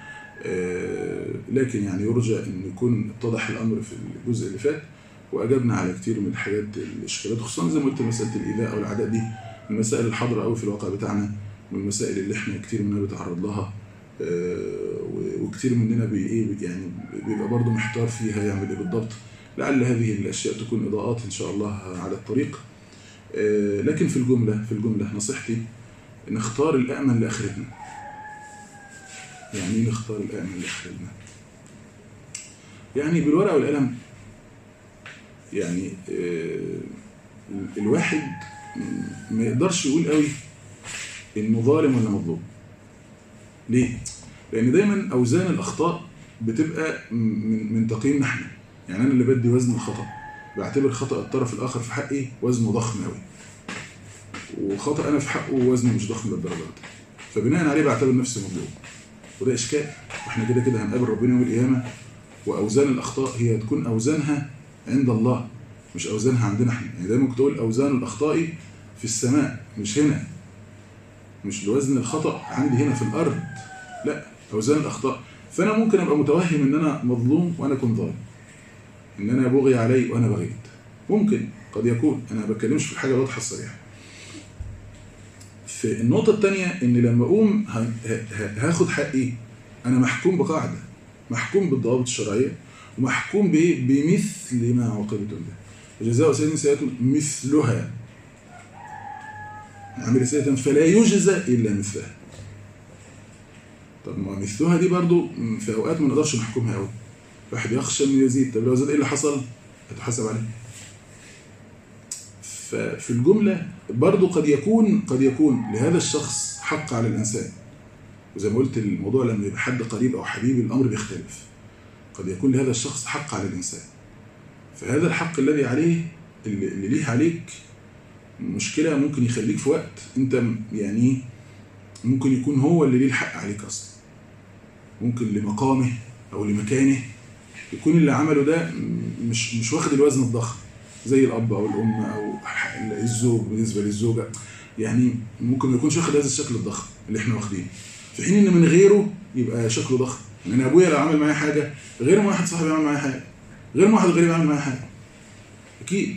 لكن يعني يرجى أن يكون اتضح الأمر في الجزء اللي فات وأجبنا على كتير من الحاجات الإشكالات خصوصا زي ما قلت مسألة الإيذاء أو العداء دي المسائل الحاضرة أوي في الواقع بتاعنا والمسائل اللي احنا كتير مننا بيتعرض لها وكتير مننا بي يعني بيبقى برضه محتار فيها يعمل ايه بالضبط لعل هذه الأشياء تكون إضاءات إن شاء الله على الطريق لكن في الجملة في الجملة نصيحتي نختار الأأمن لآخرتنا يعني نختار الأأمن لآخرتنا يعني بالورقة والقلم يعني الواحد ما يقدرش يقول قوي إنه ظالم ولا مظلوم ليه؟ لأن دايما أوزان الأخطاء بتبقى من من تقييمنا احنا يعني أنا اللي بدي وزن الخطأ بعتبر خطأ الطرف الآخر في حقي وزنه ضخم أوي وخطأ أنا في حقه وزنه مش ضخم للدرجة دي فبناء عليه بعتبر نفسي مظلوم وده إشكال واحنا كده كده هنقابل ربنا يوم القيامة وأوزان الأخطاء هي تكون أوزانها عند الله مش أوزانها عندنا احنا يعني دايما كنت أقول أوزان الأخطاء في السماء مش هنا مش الوزن الخطأ عندي هنا في الأرض لا أوزان الأخطاء فأنا ممكن أبقى متوهم إن أنا مظلوم وأنا أكون ظالم ان انا بغي علي وانا بغيت ممكن قد يكون انا ما بتكلمش في حاجه واضحه الصريحه في النقطه الثانيه ان لما اقوم هاخد حقي انا محكوم بقاعده محكوم بالضوابط الشرعيه ومحكوم بايه بمثل ما عوقبتم به وجزاء سيئه سيئه مثلها عمل سيئه فلا يجزى الا مثلها طب ما مثلها دي برضو في اوقات ما نقدرش نحكمها قوي واحد يخشى انه يزيد طب لو زاد ايه اللي حصل هتحاسب عليه ففي الجملة برضو قد يكون قد يكون لهذا الشخص حق على الإنسان وزي ما قلت الموضوع لما يبقى حد قريب أو حبيب الأمر بيختلف قد يكون لهذا الشخص حق على الإنسان فهذا الحق الذي عليه اللي اللي ليه عليك مشكلة ممكن يخليك في وقت انت م- يعني ممكن يكون هو اللي ليه الحق عليك اصلا ممكن لمقامه او لمكانه يكون اللي عمله ده م- مش مش واخد الوزن الضخم زي الاب او الام او ح- الزوج بالنسبه للزوجه يعني ممكن ما يكونش واخد هذا الشكل الضخم اللي احنا واخدينه في حين ان من غيره يبقى شكله ضخم يعني انا ابويا لو عمل معايا حاجه غير ما واحد صاحبي يعمل معايا حاجه غير ما واحد غريب يعمل معايا حاجه اكيد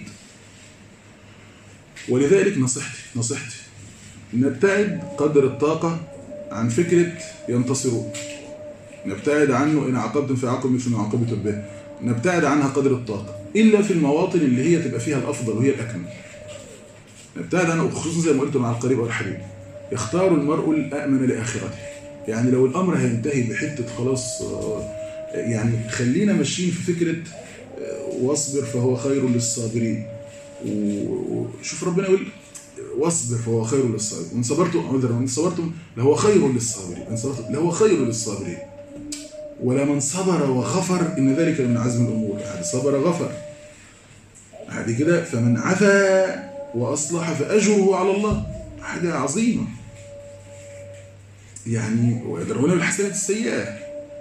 ولذلك نصيحتي نصيحتي نبتعد قدر الطاقة عن فكرة ينتصرون نبتعد عنه إن عاقبتم في عقب مثل ما عاقبتم به نبتعد عنها قدر الطاقة إلا في المواطن اللي هي تبقى فيها الأفضل وهي الأكمل نبتعد عنها وخصوصا زي ما قلت مع القريب أو الحبيب يختار المرء الأأمن لآخرته يعني لو الأمر هينتهي بحتة خلاص آه، يعني خلينا ماشيين في فكرة آه، واصبر فهو خير للصابرين و- وشوف ربنا يقول واصبر فهو خير للصابرين وان صبرتم عذرا وان صبرتم لهو خير للصابرين ان صبرتم لهو خير للصابرين ولمن صبر وغفر ان ذلك من عزم الامور يعني صبر غفر بعد كده فمن عفا واصلح فاجره على الله حاجه عظيمه يعني ويدرون بالحسنات السيئه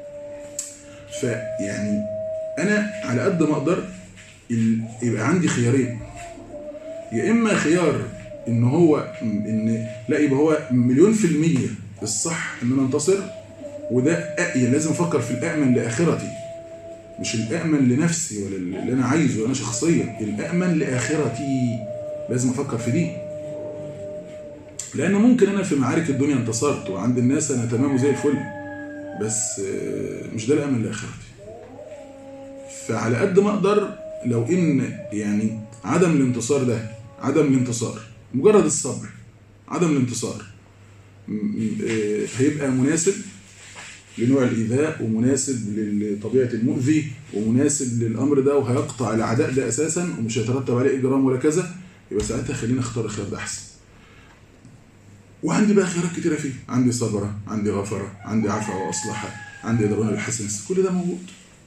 فيعني انا على قد ما اقدر ال- يبقى عندي خيارين يا اما خيار ان هو ان لا يبقى هو مليون في المية الصح ان انا انتصر وده أ- لازم افكر في الامن لاخرتي مش الامن لنفسي ولا اللي انا عايزه انا شخصيا الامن لاخرتي لازم افكر في دي لان ممكن انا في معارك الدنيا انتصرت وعند الناس انا تمام وزي الفل بس آه، مش ده الامن لاخرتي فعلى قد ما اقدر لو ان يعني عدم الانتصار ده عدم الانتصار مجرد الصبر عدم الانتصار م- م- آه، هيبقى مناسب لنوع الايذاء ومناسب لطبيعه المؤذي ومناسب للامر ده وهيقطع العداء ده اساسا ومش هيترتب عليه اجرام ولا كذا يبقى ساعتها خلينا اختار الخيار ده احسن وعندي بقى خيارات كتيره فيه عندي صبره عندي غفره عندي عفا واصلح عندي يدرون بالحسن كل ده موجود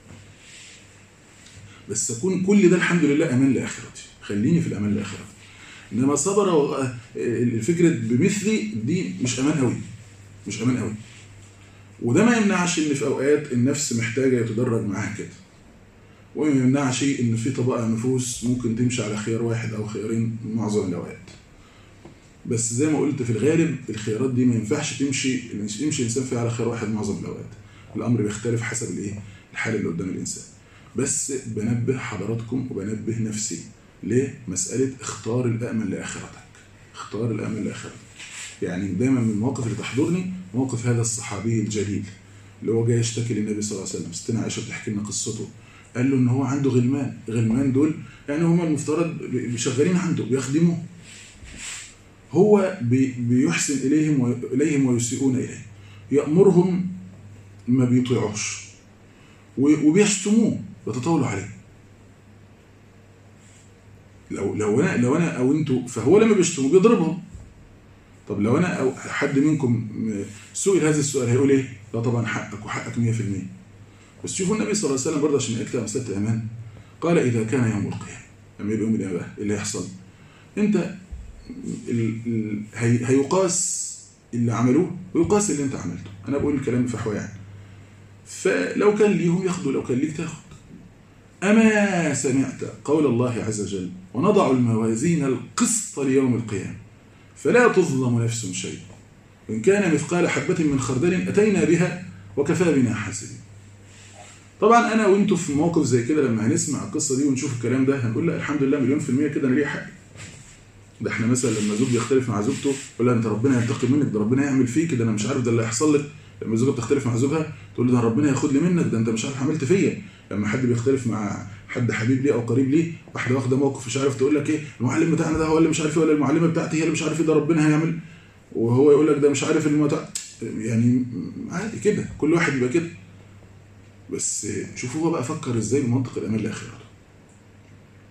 بس اكون كل ده الحمد لله امان لاخرتي خليني في الامان لاخرتي انما صبر و... الفكره بمثلي دي مش امان قوي مش امان قوي وده ما يمنعش ان في اوقات النفس محتاجه يتدرج معاها كده وما يمنعش ان في طبقه نفوس ممكن تمشي على خيار واحد او خيارين معظم الاوقات بس زي ما قلت في الغالب الخيارات دي ما ينفعش تمشي يمشي الانسان فيها على خيار واحد معظم الاوقات الامر بيختلف حسب الايه الحال اللي قدام الانسان بس بنبه حضراتكم وبنبه نفسي لمساله اختار الامن لاخرتك اختار الامن لاخرتك يعني دايما من المواقف اللي تحضرني موقف هذا الصحابي الجليل اللي هو جاي يشتكي للنبي صلى الله عليه وسلم ستنا عائشه بتحكي لنا قصته قال له ان هو عنده غلمان غلمان دول يعني هم المفترض شغالين عنده بيخدموه هو بي بيحسن اليهم و... اليهم ويسيئون اليه يامرهم ما بيطيعوش و... وبيشتموه ويتطاولوا عليه لو لو انا لو انا او انتوا فهو لما بيشتموا بيضربهم طب لو انا او حد منكم سئل هذا السؤال هيقول ايه؟ لا طبعا حقك وحقك 100% بس شوفوا النبي صلى الله عليه وسلم برضه عشان يكتب مساله الامان قال اذا كان يوم القيامه لما يبقى يوم القيامه بقى اللي هيحصل انت ال... ال... هي... هيقاس اللي عملوه ويقاس اللي انت عملته انا بقول الكلام فحوى يعني فلو كان ليهم ياخدوا لو كان ليك تاخد أما سمعت قول الله عز وجل ونضع الموازين القسط ليوم القيامة فلا تظلم نفس شيء وإن كان مثقال حبة من خردل أتينا بها وكفى بنا حاسبين طبعا أنا وأنتوا في موقف زي كده لما هنسمع القصة دي ونشوف الكلام ده هنقول لا الحمد لله مليون في المية كده أنا ليه حق ده احنا مثلا لما زوج يختلف مع زوجته يقول لها انت ربنا ينتقم منك ده ربنا يعمل فيك ده انا مش عارف ده اللي هيحصل لك لما الزوجه بتختلف مع زوجها تقول له ده ربنا ياخد لي منك ده انت مش عارف عملت فيا لما حد بيختلف مع حد حبيب ليه او قريب ليه واحده واخده موقف مش عارف تقول لك ايه المعلم بتاعنا ده هو اللي مش عارف ايه ولا المعلمه بتاعتي هي اللي مش عارف ايه ده ربنا هيعمل وهو يقول لك ده مش عارف المتع يعني عادي كده كل واحد يبقى كده بس شوفوا هو بقى فكر ازاي بمنطق الامان لاخرته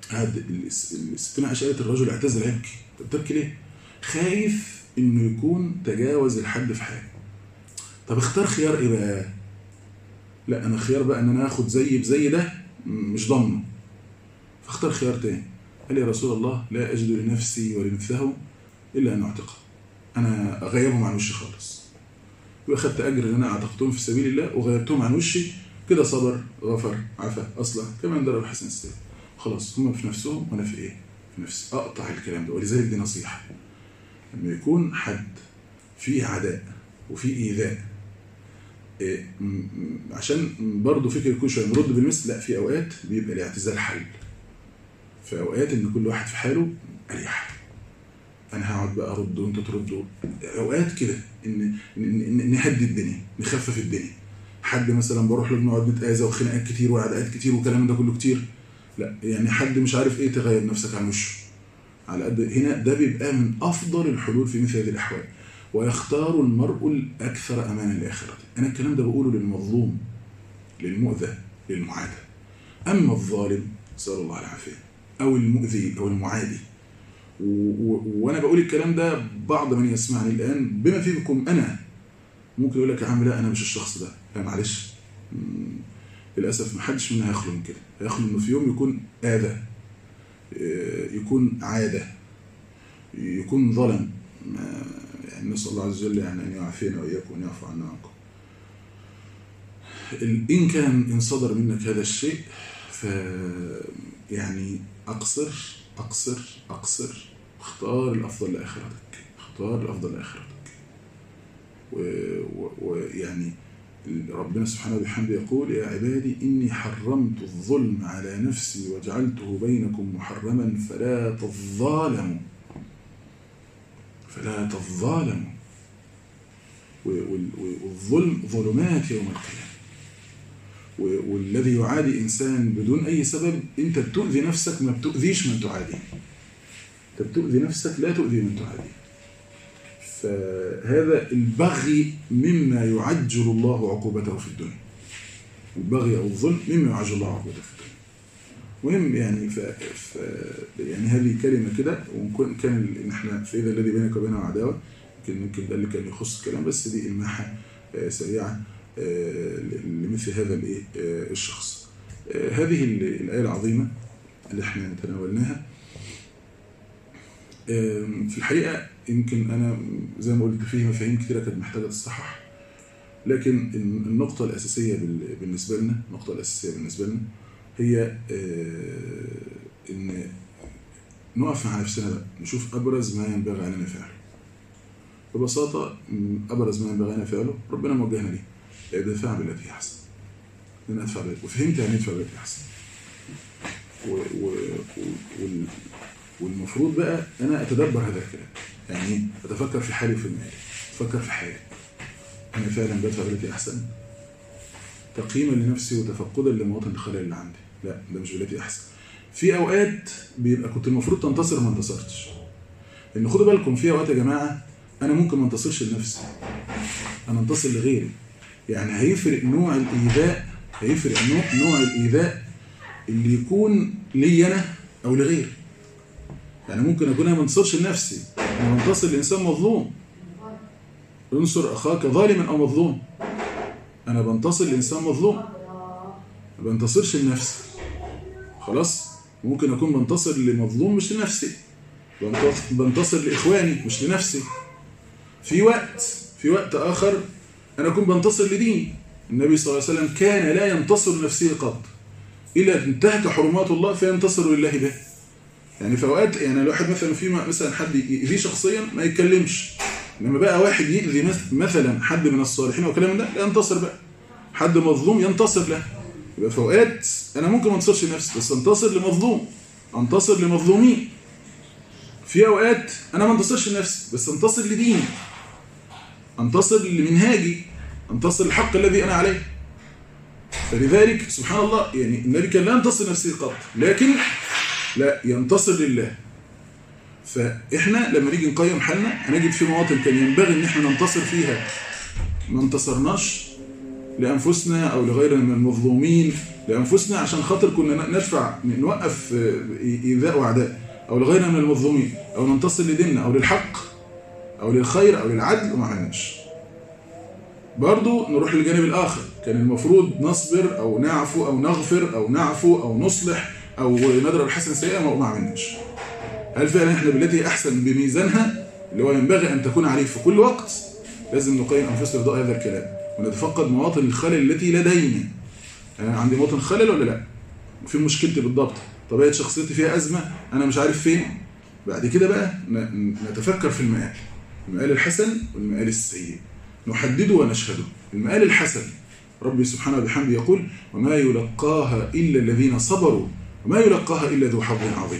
هاد الس- الستنا عائشه قالت الرجل اعتزل يبكي طب تبكي ليه؟ خايف انه يكون تجاوز الحد في حاجه طب اختار خيار ايه بقى؟ لا انا خيار بقى ان انا اخد زي بزي ده م- مش ضامنه فاختار خيار تاني قال يا رسول الله لا اجد لنفسي ولمثله الا ان اعتقه انا اغيبهم عن وشي خالص يبقى خدت اجر ان انا اعتقتهم في سبيل الله وغيرتهم عن وشي كده صبر غفر عفا اصلح كمان ضرب حسن السيد خلاص هم في نفسهم وانا في ايه؟ في نفسي اقطع الكلام ده ولذلك دي نصيحه لما يكون حد فيه عداء وفيه ايذاء إيه، م- م- عشان برضه فكر كل شويه نرد بالمثل لا في اوقات بيبقى الاعتزال حل في اوقات ان كل واحد في حاله اريح انا هقعد بقى ارد وانتوا تردوا اوقات كده ان إن- إن- نهدي الدنيا نخفف الدنيا حد مثلا بروح له بنقعد نتاذى وخناقات كتير وعداءات كتير والكلام ده كله كتير لا يعني حد مش عارف ايه تغير نفسك عن وشه على قد هنا ده بيبقى من افضل الحلول في مثل هذه الاحوال ويختار المرء الاكثر امانا لاخرته انا الكلام ده بقوله للمظلوم للمؤذى للمعادى اما الظالم نسال الله العافيه او المؤذي او المعادي و- و- وانا بقول الكلام ده بعض من يسمعني الان بما فيكم انا ممكن يقول لك يا عم لا انا مش الشخص ده لا معلش مم، للاسف ما حدش منا هيخلو من كده هيخلو انه في يوم يكون اذى آه، يكون عاده يكون ظلم ما- يعني نسال الله عز وجل يعني ان يعافينا واياكم وان يعفو عنا وعنكم ال- ان كان ان صدر منك هذا الشيء ف يعني اقصر اقصر اقصر اختار الافضل لاخرتك اختار الافضل لاخرتك و- و- ويعني ربنا سبحانه وبحمده يقول يا عبادي إني حرمت الظلم على نفسي وجعلته بينكم محرما فلا تظالموا فلا تظالموا و- وال- والظلم ظلمات يوم القيامة و- والذي يعادي إنسان بدون أي سبب أنت بتؤذي نفسك ما بتؤذيش من تعاديه أنت بتؤذي نفسك لا تؤذي من تعاديه فهذا البغي مما يعجل الله عقوبته في الدنيا البغي أو الظلم مما يعجل الله عقوبته في الدنيا مهم يعني ف... ف... يعني هذه كلمة كده وكان كان ال- إن احنا فإذا الذي بينك وبينه عداوة يمكن يمكن ده اللي كان يخص الكلام بس دي إلماحة آه، سريعة آه، ل- لمثل هذا الإيه آه، الشخص آه، هذه ال- الآية العظيمة اللي احنا تناولناها آم، في الحقيقة يمكن أنا زي ما قلت فيه مفاهيم كثيرة كانت محتاجة تصحح لكن الن- النقطة الأساسية بال- بالنسبة لنا النقطة الأساسية بالنسبة لنا هي آه، إن نقف مع نفسنا بقى نشوف أبرز ما ينبغي علينا فعله ببساطة م، أبرز ما ينبغي علينا فعله ربنا موجهنا ليه الدفاع بالتي هي أحسن إن أدفع بالتي وفهمت يعني إيه أدفع بالتي أحسن و و وال والمفروض بقى انا اتدبر هذا الكلام يعني إيه؟ اتفكر في حالي وفي مالي اتفكر في حالي انا فعلا بدفع بالتي احسن تقييما لنفسي وتفقدا لمواطن الخلل اللي عندي لا ده مش بالتي احسن في اوقات بيبقى كنت المفروض تنتصر ما انتصرتش لان خدوا بالكم في اوقات يا جماعه انا ممكن ما انتصرش لنفسي انا انتصر لغيري يعني هيفرق نوع الايذاء هيفرق نوع نوع الايذاء اللي يكون لي انا او لغيري يعني ممكن اكون انا ما انتصرش لنفسي انا بنتصر لانسان مظلوم انصر اخاك ظالما او مظلوم انا بنتصر لانسان مظلوم ما بنتصرش لنفسي خلاص ممكن اكون بنتصر لمظلوم مش لنفسي بنتص- بنتصر لاخواني مش لنفسي في وقت في وقت اخر انا اكون بنتصر لديني النبي صلى الله عليه وسلم كان لا ينتصر لنفسه قط الا انتهك حرمات الله فينتصر لله به يعني في اوقات يعني الواحد مثلا في مثلا حد يأذيه شخصيا ما يتكلمش لما بقى واحد يأذي مث- مثلا حد من الصالحين وكلام ده لا ينتصر بقى حد مظلوم ينتصر له يبقى في اوقات انا ممكن ما انتصرش لنفسي بس انتصر لمظلوم انتصر لمظلومين في اوقات انا ما انتصرش لنفسي بس انتصر لديني انتصر لمنهاجي انتصر للحق الذي انا عليه فلذلك سبحان الله يعني النبي كان لا ينتصر نفسه قط لكن لا ينتصر لله فاحنا لما نيجي نقيم حالنا هنجد في مواطن كان ينبغي ان احنا ننتصر فيها ما انتصرناش لانفسنا او لغيرنا من المظلومين لانفسنا عشان خاطر كنا نرفع نوقف ايذاء واعداء او لغيرنا من المظلومين او ننتصر لديننا او للحق او للخير او للعدل وما عملناش برضو نروح للجانب الاخر كان المفروض نصبر او نعفو او نغفر او نعفو او نصلح او نضرب الحسنه السيئه ما عملناش هل فعلا احنا بالتي احسن بميزانها اللي هو ينبغي ان تكون عليه في كل وقت لازم نقيم انفسنا بضوء هذا الكلام ونتفقد مواطن الخلل التي لدينا انا عندي مواطن خلل ولا لا في مشكلتي بالضبط طبيعه شخصيتي فيها ازمه انا مش عارف فين بعد كده بقى نتفكر في المآل المآل الحسن والمآل السيء نحدده ونشهده المآل الحسن ربي سبحانه وبحمده يقول وما يلقاها إلا الذين صبروا وما يلقاها إلا ذو حظ عظيم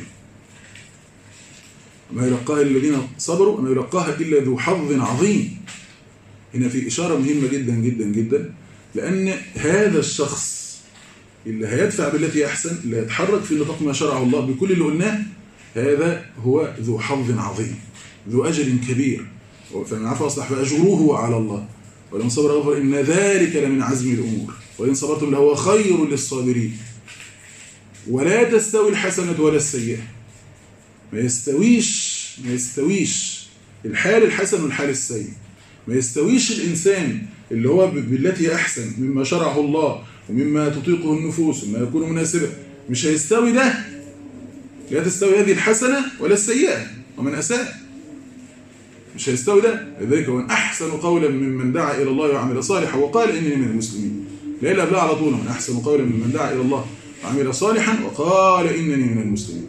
وما يلقاها إلا الذين صبروا وما يلقاها إلا ذو حظ عظيم هنا في إشارة مهمة جدا جدا جدا لأن هذا الشخص اللي هيدفع بالتي أحسن اللي هيتحرك في نطاق ما شرعه الله بكل اللي قلناه هذا هو ذو حظ عظيم ذو أجر كبير فمن عفو أصلح فأجروه على الله ولمن صبر غفر إن ذلك لمن عزم الأمور وإن صبرتم لهو خير للصابرين ولا تستوي الحسنة ولا السيئة ما يستويش ما يستويش الحال الحسن والحال السيء ما يستويش الإنسان اللي هو بالتي أحسن مما شرعه الله ومما تطيقه النفوس وما يكون مناسبا مش هيستوي ده لا تستوي هذه الحسنة ولا السيئة ومن أساء مش هيستوي ده لذلك هو أحسن قولا ممن دعا إلى الله وعمل صالحا وقال إنني من المسلمين لا إلا قبلها على طول من أحسن قولا ممن دعا إلى الله وعمل صالحا وقال إنني من المسلمين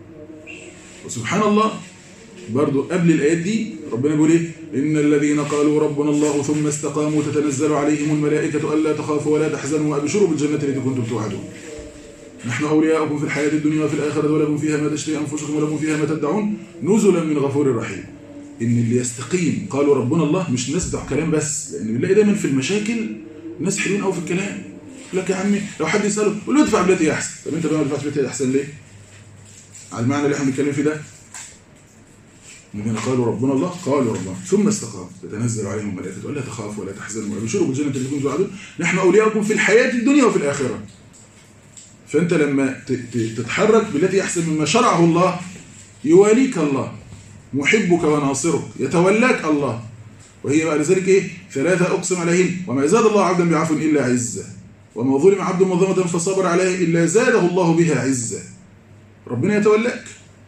وسبحان الله برضو قبل الآيات دي ربنا بيقول إيه إن الذين قالوا ربنا الله ثم استقاموا تتنزل عليهم الملائكة ألا تخافوا ولا تحزنوا وأبشروا بالجنة التي كنتم توعدون نحن أولياؤكم في الحياة الدنيا وفي الآخرة ولكم فيها ما تشتهي أنفسكم ولكم فيها ما تدعون نزلا من غفور رحيم إن اللي يستقيم قالوا ربنا الله مش الناس بتوع كلام بس لأن بنلاقي دايما في المشاكل الناس حلوين قوي في الكلام يقول لك يا عمي لو حد يسأله قول له ادفع بالتي أحسن طب أنت بقى ما دفعتش بالتي أحسن ليه؟ على المعنى اللي احنا بنتكلم فيه ده الذين قالوا ربنا الله قالوا ربنا ثم استقاموا تتنزل عليهم الملائكه ولا تخافوا ولا تحزنوا وابشروا بالجنه التي كنتم توعدون نحن اولياؤكم في الحياه الدنيا وفي الاخره فانت لما تتحرك بالتي احسن مما شرعه الله يواليك الله محبك وناصرك يتولاك الله وهي بقى لذلك ايه ثلاثه اقسم عليهن وما زاد الله عبدا بعفو الا عزه وما ظلم عبد مظلمه فصبر عليه الا زاده الله بها عزه ربنا يتولاك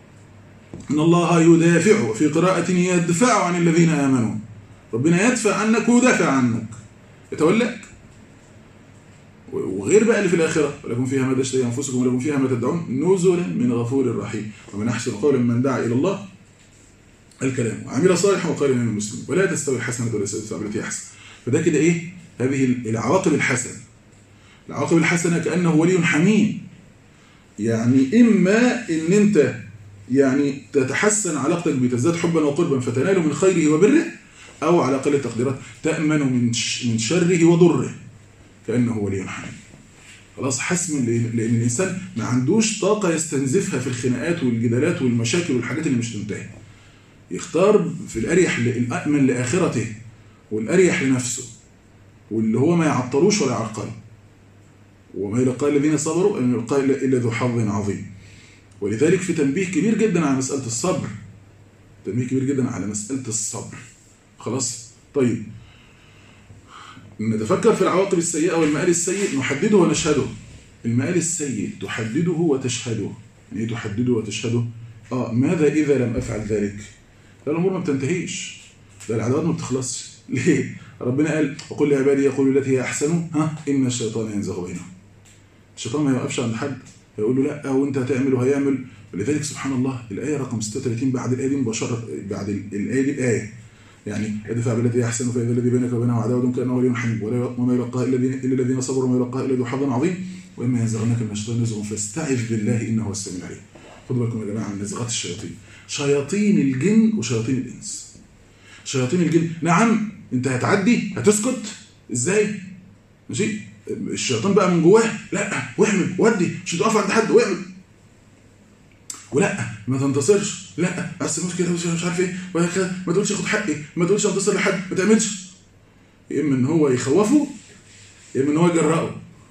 إن الله يدافع وفي قراءة يدفع عن الذين آمنوا ربنا يدفع عنك ويدافع عنك يتولاك وغير بقى اللي في الآخرة ولكم فيها ما تشتهي أنفسكم ولكم فيها ما تدعون نزلا من غفور رحيم ومن أحسن قولا من دعا إلى الله الكلام وعمل صالحا وقال من المسلم ولا تستوي الحسنة ولا السيئة بالتي أحسن فده كده إيه هذه العواقب الحسنة العواقب الحسنة كأنه ولي حميم يعني إما إن أنت يعني تتحسن علاقتك بتزداد حبا وقربا فتنال من خيره وبره أو على أقل التقديرات تأمن من من شره وضره كأنه ولي حميم خلاص حسم لأن الإنسان ما عندوش طاقة يستنزفها في الخناقات والجدالات والمشاكل والحاجات اللي مش تنتهي يختار في الأريح الأأمن لآخرته والأريح لنفسه واللي هو ما يعطلوش ولا يعرقله وما يلقى الذين صبروا أن يلقى إلا ذو حظ عظيم ولذلك في تنبيه كبير جدا على مسألة الصبر تنبيه كبير جدا على مسألة الصبر خلاص طيب نتفكر في العواقب السيئة والمآل السيء نحدده ونشهده المآل السيء تحدده وتشهده يعني ايه تحدده وتشهده اه ماذا إذا لم أفعل ذلك لا الأمور ما بتنتهيش ده العدوات ما بتخلصش ليه ربنا قال وقل لعبادي يقولوا التي هي أحسن ها إن الشيطان ينزغ بينهم الشيطان ما يوقفش عند حد هيقول له لا وانت هتعمل وهيعمل ولذلك سبحان الله الآية رقم 36 بعد الآية دي مباشرة بعد الآية دي الآية يعني ادفع بالتي احسن فاذا الذي بينك وبينه عداوه كانه ولي حميم وما يلقاها الا الا الذين صبروا وما يلقاها الا ذو حظ عظيم واما ينزغنك من الشيطان نزغ فاستعذ بالله انه هو السميع العليم خدوا بالكم يا جماعه من نزغات الشياطين شياطين الجن وشياطين الانس شياطين الجن نعم انت هتعدي هتسكت ازاي ماشي الشيطان بقى من جواه لا واعمل ودي مش هتقف عند حد واعمل ولا ما تنتصرش لا بس مش كده مش عارف ايه وهكذا ما تقولش خد حقي ما تقولش انتصر لحد ما تعملش يا اما ان هو يخوفه يا اما ان هو يجرأه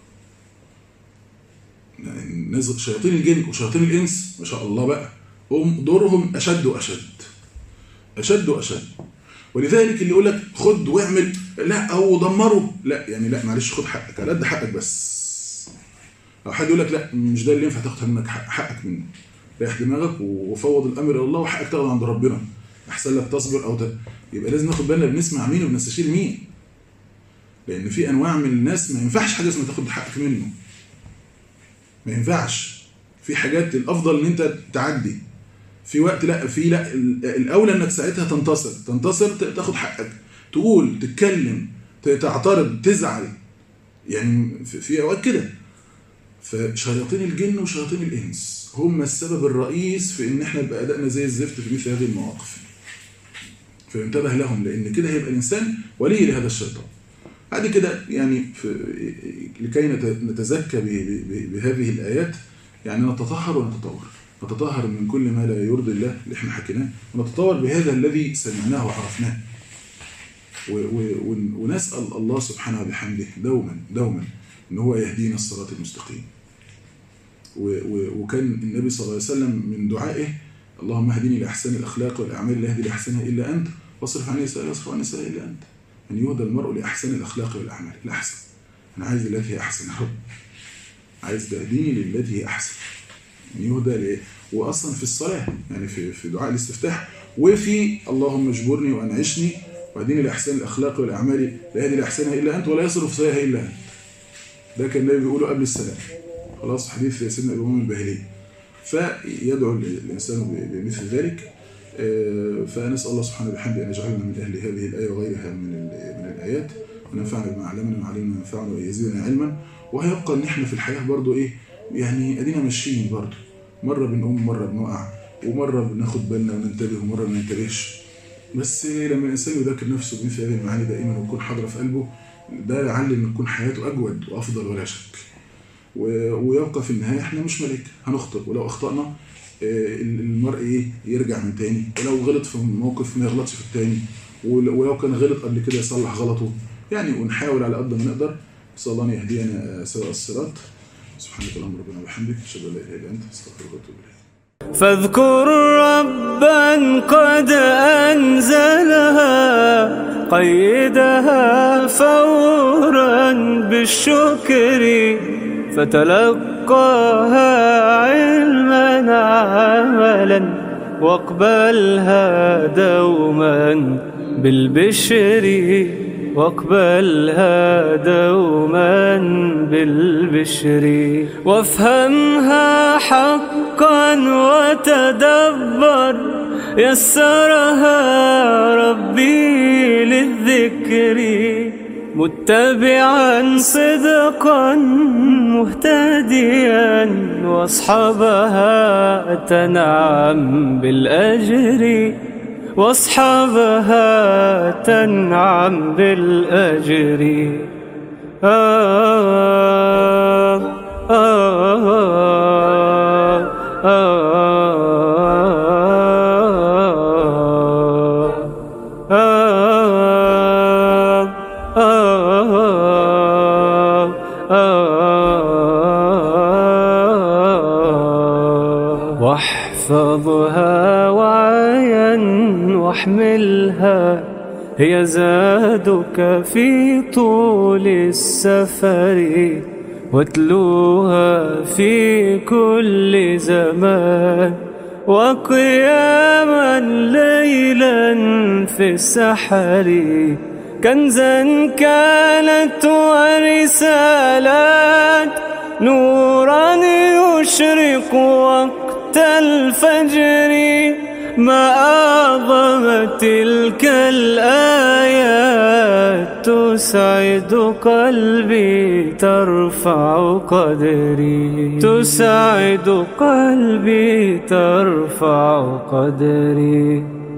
الناس شياطين الجن وشياطين الانس ما شاء الله بقى هم دورهم اشد واشد اشد واشد ولذلك اللي يقول لك خد واعمل لا او دمره لا يعني لا معلش خد حقك على قد حقك بس او حد يقول لك لا مش ده اللي ينفع تاخد منك حق حقك منه ريح دماغك وفوض الامر الى الله وحقك تاخده عند ربنا احسن لك تصبر او ت... يبقى لازم ناخد بالنا بنسمع مين وبنستشير مين لان في انواع من الناس ما ينفعش حاجه اسمها تاخد حقك منه ما ينفعش في حاجات الافضل ان انت تعدي في وقت لا في لا الاولى انك ساعتها تنتصر تنتصر تاخد حقك تقول تتكلم تعترض تزعل يعني في اوقات كده فشياطين الجن وشياطين الانس هم السبب الرئيس في ان احنا نبقى ادائنا زي الزفت في مثل هذه المواقف فينتبه لهم لان كده هيبقى الانسان ولي لهذا الشيطان بعد كده يعني لكي نتزكى بهذه الايات يعني نتطهر ونتطور نتطهر من كل ما لا يرضي الله اللي احنا حكيناه ونتطور بهذا الذي سمعناه وعرفناه ونسال الله سبحانه وبحمده دوما دوما ان هو يهدينا الصراط المستقيم وكان النبي صلى الله عليه وسلم من دعائه اللهم اهدني لاحسن الاخلاق والاعمال لا يهدي لاحسنها الا انت واصرف عني سائل يصرف عني سائل الا انت ان يهدى المرء لاحسن الاخلاق والاعمال الاحسن انا عايز التي هي احسن يا رب عايز تهديني للتي هي احسن ان يهدى ل... واصلا في الصلاه يعني في في دعاء الاستفتاح وفي اللهم اجبرني وانعشني واهديني لاحسن الاخلاق والاعمال لا يهدي لاحسنها الا انت ولا يصرف سيئها الا انت ده كان النبي بيقوله قبل السلام خلاص حديث سيدنا ابو امام الباهلي فيدعو الانسان بمثل ذلك فنسال الله سبحانه وبحمده ان يجعلنا من اهل هذه الايه وغيرها من من الايات وننفعنا بما علمنا وعلمنا ينفعنا ويزيدنا علما وهيبقى ان احنا في الحياه برضو ايه يعني ادينا ماشيين برضو مره بنقوم مره بنقع ومره بناخد بالنا وننتبه ومره ما ننتبهش بس لما الانسان يذاكر نفسه بمثل هذه المعاني دائما ويكون حاضره في قلبه ده لعل ان تكون حياته اجود وافضل ولا شك ويبقى في النهايه احنا مش ملائكه هنخطئ ولو اخطانا المرء ايه يرجع من تاني ولو غلط في موقف ما يغلطش في التاني ولو كان غلط قبل كده يصلح غلطه يعني ونحاول على قد ما نقدر نسال الله ان يهدينا سواء الصراط سبحانك اللهم ربنا وبحمدك اشهد ان لا اله الا انت استغفرك واتوب اليك فاذكر ربا قد أنزلها قيدها فورا بالشكر فتلقاها علما عملا واقبلها دوما بالبشر واقبلها دوما بالبشر وافهمها حقا وتدبر يسرها ربي للذكر متبعا صدقا مهتديا واصحابها تنعم بالاجر واصحابها تنعم بالأجر آه آه آه واحفظها وعيا واحملها هي زادك في طول السفر واتلوها في كل زمان وقياما ليلا في السحر كنزا كانت ورسالات نورا يشرق وقت الفجر ما أعظم تلك الآيات تسعد قلبي ترفع قدري تسعد قلبي ترفع قدري